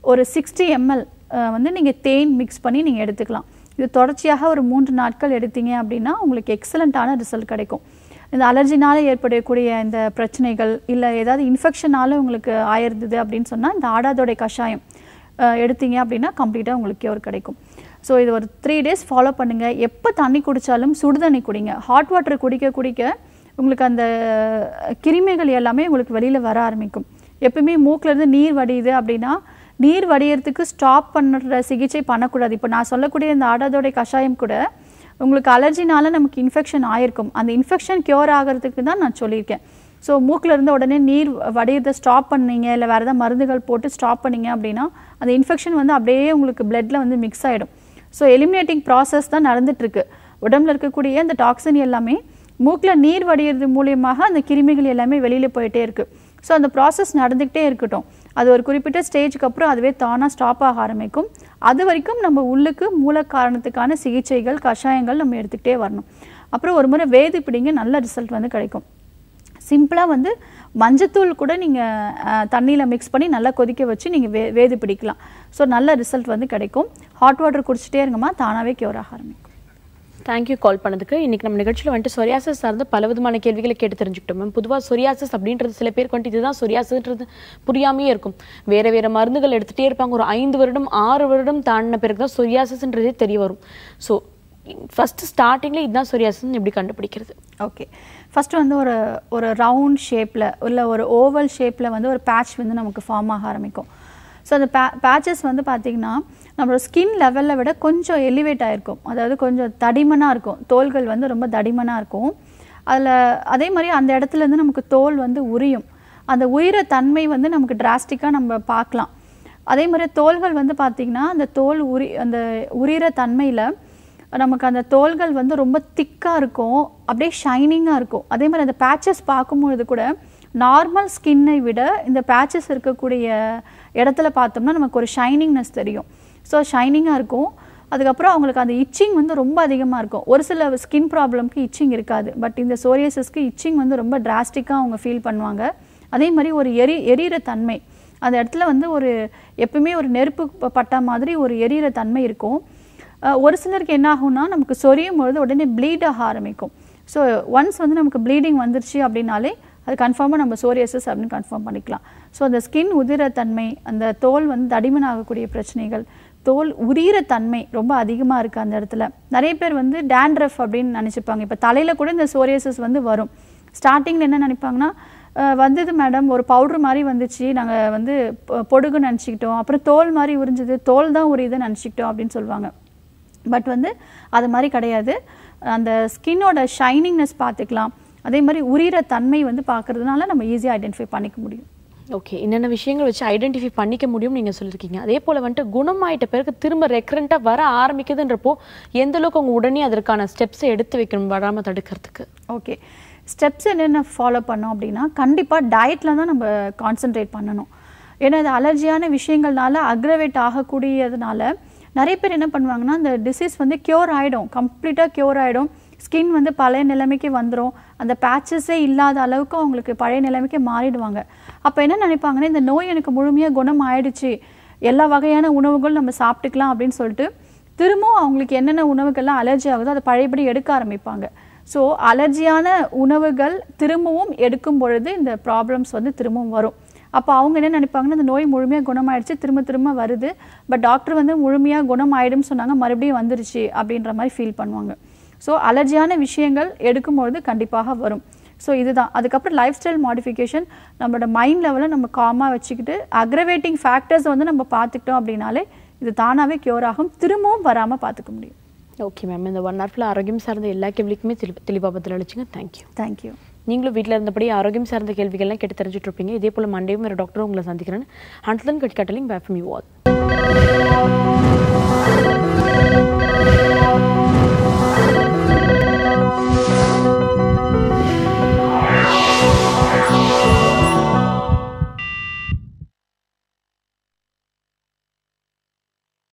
ஒரு சிக்ஸ்டி எம்எல் வந்து நீங்கள் தேன் மிக்ஸ் பண்ணி நீங்கள் எடுத்துக்கலாம் இது தொடர்ச்சியாக ஒரு மூன்று நாட்கள் எடுத்தீங்க அப்படின்னா உங்களுக்கு எக்ஸலண்ட்டான ரிசல்ட் கிடைக்கும் இந்த அலர்ஜினால ஏற்படக்கூடிய இந்த பிரச்சனைகள் இல்லை ஏதாவது இன்ஃபெக்ஷனால உங்களுக்கு ஆயிருந்தது அப்படின்னு சொன்னால் இந்த ஆடாதோடைய கஷாயம் அஹ், எடுத்தீங்க அப்படின்னா கம்ப்ளீட்டாக உங்களுக்கு கியூர் கிடைக்கும் ஸோ இது ஒரு த்ரீ டேஸ் ஃபாலோ பண்ணுங்கள் எப்போ தண்ணி குடித்தாலும் சுடு தண்ணி குடிங்க ஹாட் வாட்டர் குடிக்க குடிக்க உங்களுக்கு அந்த கிருமிகள் எல்லாமே உங்களுக்கு வெளியில் வர ஆரம்பிக்கும் எப்பவுமே மூக்குல இருந்து நீர் வடியுது அப்படின்னா நீர் வடியறதுக்கு ஸ்டாப் பண்ணுற சிகிச்சை பண்ணக்கூடாது இப்போ நான் சொல்லக்கூடிய இந்த ஆடாதோடைய கஷாயம் கூட உங்களுக்கு அலர்ஜினால நமக்கு இன்ஃபெக்ஷன் ஆயிருக்கும் அந்த இன்ஃபெக்ஷன் கியூர் ஆகிறதுக்கு தான் நான் சொல்லியிருக்கேன் ஸோ மூக்கில் இருந்து உடனே நீர் வடியறதை ஸ்டாப் பண்ணீங்க இல்லை வேறு ஏதாவது மருந்துகள் போட்டு ஸ்டாப் பண்ணீங்க அப்படின்னா அந்த இன்ஃபெக்ஷன் வந்து அப்படியே உங்களுக்கு பிளட்ல வந்து மிக்ஸ் ஆகிடும் ஸோ எலிமினேட்டிங் ப்ராசஸ் தான் நடந்துட்டு இருக்கு உடம்புல இருக்கக்கூடிய அந்த டாக்ஸின் எல்லாமே மூக்கில் நீர் வடிகிறது மூலியமாக அந்த கிருமிகள் எல்லாமே வெளியில் போயிட்டே இருக்கு ஸோ அந்த ப்ராசஸ் நடந்துக்கிட்டே இருக்கட்டும் அது ஒரு குறிப்பிட்ட ஸ்டேஜ்க்கு அப்புறம் அதுவே தானாக ஸ்டாப் ஆக ஆரம்பிக்கும் அது வரைக்கும் நம்ம உள்ளுக்கு மூல காரணத்துக்கான சிகிச்சைகள் கஷாயங்கள் நம்ம எடுத்துக்கிட்டே வரணும் அப்புறம் ஒரு முறை வேது பிடிங்க நல்ல ரிசல்ட் வந்து கிடைக்கும் சிம்பிளாக வந்து மஞ்சத்தூள் கூட நீங்கள் தண்ணியில் மிக்ஸ் பண்ணி நல்லா கொதிக்க வச்சு நீங்கள் வே வேது பிடிக்கலாம் ஸோ நல்ல ரிசல்ட் வந்து கிடைக்கும் ஹாட் வாட்டர் குடிச்சிட்டே இருங்கம்மா தானாகவே கியூர் ஆக ஆரம்பிக்கும் தேங்க்யூ கால் பண்ணதுக்கு இன்னைக்கு நம்ம நிகழ்ச்சியில் வந்துட்டு சொரியாசஸ் சார்ந்த பல விதமான கேள்விகளை கேட்டு தெரிஞ்சுக்கிட்டோம் மேம் பொதுவாக சொரியாசஸ் அப்படின்றது சில பேருக்கு வந்துட்டு இதுதான் சொரியாசஸ்ன்றது புரியாமையே இருக்கும் வேற வேற மருந்துகள் எடுத்துகிட்டே இருப்பாங்க ஒரு ஐந்து வருடம் ஆறு வருடம் தாண்டின பிறகு தான் சொரியாசஸ்ன்றதே தெரிய வரும் ஸோ ஃபர்ஸ்ட் ஸ்டார்டிங்கில் இதுதான் சொரியாசஸ் எப்படி கண்டுபிடிக்கிறது ஓகே ஃபஸ்ட்டு வந்து ஒரு ஒரு ரவுண்ட் ஷேப்பில் இல்லை ஒரு ஓவல் ஷேப்பில் வந்து ஒரு பேட்ச் வந்து நமக்கு ஃபார்ம் ஆக ஆரம்பிக்கும் ஸோ அந்த பே பேச்சஸ் வந்து பார்த்திங்கன்னா நம்மளோட ஸ்கின் லெவலில் விட கொஞ்சம் எலிவேட் ஆகிருக்கும் அதாவது கொஞ்சம் தடிமனாக இருக்கும் தோள்கள் வந்து ரொம்ப தடிமனாக இருக்கும் அதில் அதே மாதிரி அந்த இடத்துல இருந்து நமக்கு தோல் வந்து உரியும் அந்த உயிர தன்மை வந்து நமக்கு டிராஸ்டிக்காக நம்ம பார்க்கலாம் அதே மாதிரி தோள்கள் வந்து பார்த்திங்கன்னா அந்த தோல் உரி அந்த உரிகிற தன்மையில் நமக்கு அந்த தோள்கள் வந்து ரொம்ப திக்காக இருக்கும் அப்படியே ஷைனிங்காக இருக்கும் அதே மாதிரி அந்த பேச்சஸ் பார்க்கும்பொழுது கூட நார்மல் ஸ்கின்னை விட இந்த பேச்சஸ் இருக்கக்கூடிய இடத்துல பார்த்தோம்னா நமக்கு ஒரு ஷைனிங்னஸ் தெரியும் ஸோ ஷைனிங்காக இருக்கும் அதுக்கப்புறம் அவங்களுக்கு அந்த இச்சிங் வந்து ரொம்ப அதிகமாக இருக்கும் ஒரு சில ஸ்கின் ப்ராப்ளம்க்கு இச்சிங் இருக்காது பட் இந்த சோரியஸஸ்க்கு இச்சிங் வந்து ரொம்ப டிராஸ்டிக்காக அவங்க ஃபீல் பண்ணுவாங்க அதே மாதிரி ஒரு எரி எரியிற தன்மை அந்த இடத்துல வந்து ஒரு எப்பவுமே ஒரு நெருப்பு ப- பட்ட மாதிரி ஒரு எரியிற தன்மை இருக்கும் அஹ் ஒரு சிலருக்கு என்ன ஆகும்னா நமக்கு சொரியும் பொழுது உடனே ப்ளீட் ஆக ஆரம்பிக்கும் ஸோ ஒன்ஸ் வந்து நமக்கு ப்ளீடிங் வந்துருச்சு அப்படின்னாலே அது கன்ஃபார்மாக நம்ம சோரியசஸ் அப்படின்னு கன்ஃபார்ம் பண்ணிக்கலாம் ஸோ அந்த ஸ்கின் உதிர தன்மை அந்த தோல் வந்து தடிமன் ஆகக்கூடிய பிரச்சனைகள் தோல் உரியிற தன்மை ரொம்ப அதிகமாக இருக்குது அந்த இடத்துல நிறைய பேர் வந்து டேண்ட்ரஃப் அப்படின்னு நினச்சிப்பாங்க இப்போ தலையில் கூட இந்த சோரியசஸ் வந்து வரும் ஸ்டார்டிங்கில் என்ன நினைப்பாங்கன்னா அஹ் வந்தது மேடம் ஒரு பவுடர் மாதிரி வந்துச்சு நாங்கள் வந்து பொ- பொடுகு நினச்சிக்கிட்டோம் அப்புறம் தோல் மாதிரி உறிஞ்சுது தோல் தான் உரியுதுன்னு நினச்சிக்கிட்டோம் அப்படின்னு சொல்லுவாங்க பட் வந்து அது மாதிரி கிடையாது அந்த ஸ்கின்னோட ஷைனிங்னஸ் பார்த்துக்கலாம் அதே மாதிரி உரியிற தன்மை வந்து பார்க்கறதுனால நம்ம ஈஸியாக ஐடென்டிஃபை பண்ணிக்க முடியும் ஓகே என்னென்ன விஷயங்கள் வச்சு ஐடென்டிஃபை பண்ணிக்க முடியும் நீங்க சொல்லியிருக்கீங்க அதே போல வந்துட்டு குணமாயிட்ட பிறகு திரும்ப ரெக்கரண்ட்டாக வர ஆரம்பிக்குதுன்றப்போ எந்த அளவுக்கு அவங்க உடனே அதற்கான ஸ்டெப்ஸை எடுத்து வைக்கணும் வராம தடுக்கிறதுக்கு ஓகே ஸ்டெப்ஸ் என்னென்ன ஃபாலோ பண்ணோம் அப்படின்னா கண்டிப்பாக டயட்டில் தான் நம்ம கான்சென்ட்ரேட் பண்ணணும் ஏன்னா இது அலர்ஜியான விஷயங்கள்னால அக்ரவேட் ஆகக்கூடியதுனால நிறைய பேர் என்ன பண்ணுவாங்கன்னா அந்த டிசீஸ் வந்து க்யூர் ஆகிடும் கம்ப்ளீட்டாக க்யூர் ஆகிடும் ஸ்கின் வந்து பழைய நிலைமைக்கு வந்துடும் அந்த பேச்சஸே இல்லாத அளவுக்கு அவங்களுக்கு பழைய நிலைமைக்கு மாறிடுவாங்க அப்போ என்ன நினைப்பாங்கன்னா இந்த நோய் எனக்கு முழுமையாக குணம் ஆயிடுச்சு எல்லா வகையான உணவுகள் நம்ம சாப்பிட்டுக்கலாம் அப்படின்னு சொல்லிட்டு திரும்பவும் அவங்களுக்கு என்னென்ன உணவுகள்லாம் அலர்ஜி ஆகுதோ அதை பழையபடி எடுக்க ஆரம்பிப்பாங்க ஸோ அலர்ஜியான உணவுகள் திரும்பவும் எடுக்கும் பொழுது இந்த ப்ராப்ளம்ஸ் வந்து திரும்பவும் வரும் அப்போ அவங்க என்ன நினைப்பாங்கன்னா இந்த நோய் முழுமையாக குணமாயிடுச்சு திரும்ப திரும்ப வருது பட் டாக்டர் வந்து முழுமையாக குணம் ஆயிடும்னு சொன்னாங்க மறுபடியும் வந்துருச்சு அப்படின்ற மாதிரி ஃபீல் பண்ணுவாங்க ஸோ அலர்ஜியான விஷயங்கள் எடுக்கும்பொழுது கண்டிப்பாக வரும் ஸோ இதுதான் அதுக்கப்புறம் லைஃப் ஸ்டைல் மாடிஃபிகேஷன் நம்மளோட மைண்ட் லெவலில் நம்ம காமாக வச்சுக்கிட்டு அக்ரவேட்டிங் ஃபேக்டர்ஸ் வந்து நம்ம பார்த்துக்கிட்டோம் அப்படின்னாலே இது தானாகவே க்யூர் ஆகும் திரும்பவும் வராமல் பார்த்துக்க முடியும் ஓகே மேம் இந்த ஒன் ஹவர்ல ஆரோக்கியம் சார்ந்த எல்லா கேள்விக்குமே தெளி தெளிவாக பதில் அளிச்சிங்க தேங்க்யூ தேங்க்யூ நீங்களும் வீட்டில் இருந்தபடி ஆரோக்கியம் சார்ந்த கேள்விகள்லாம் கேட்டு தெரிஞ்சுட்டு இருப்பீங்க இதே போல மண்டேவும் ஒரு டாக்டரும் உங்களை சந்திக்கிறேன் அண்ட் தன் கட் கட்டலிங் பேஃபம் யூ ஆல்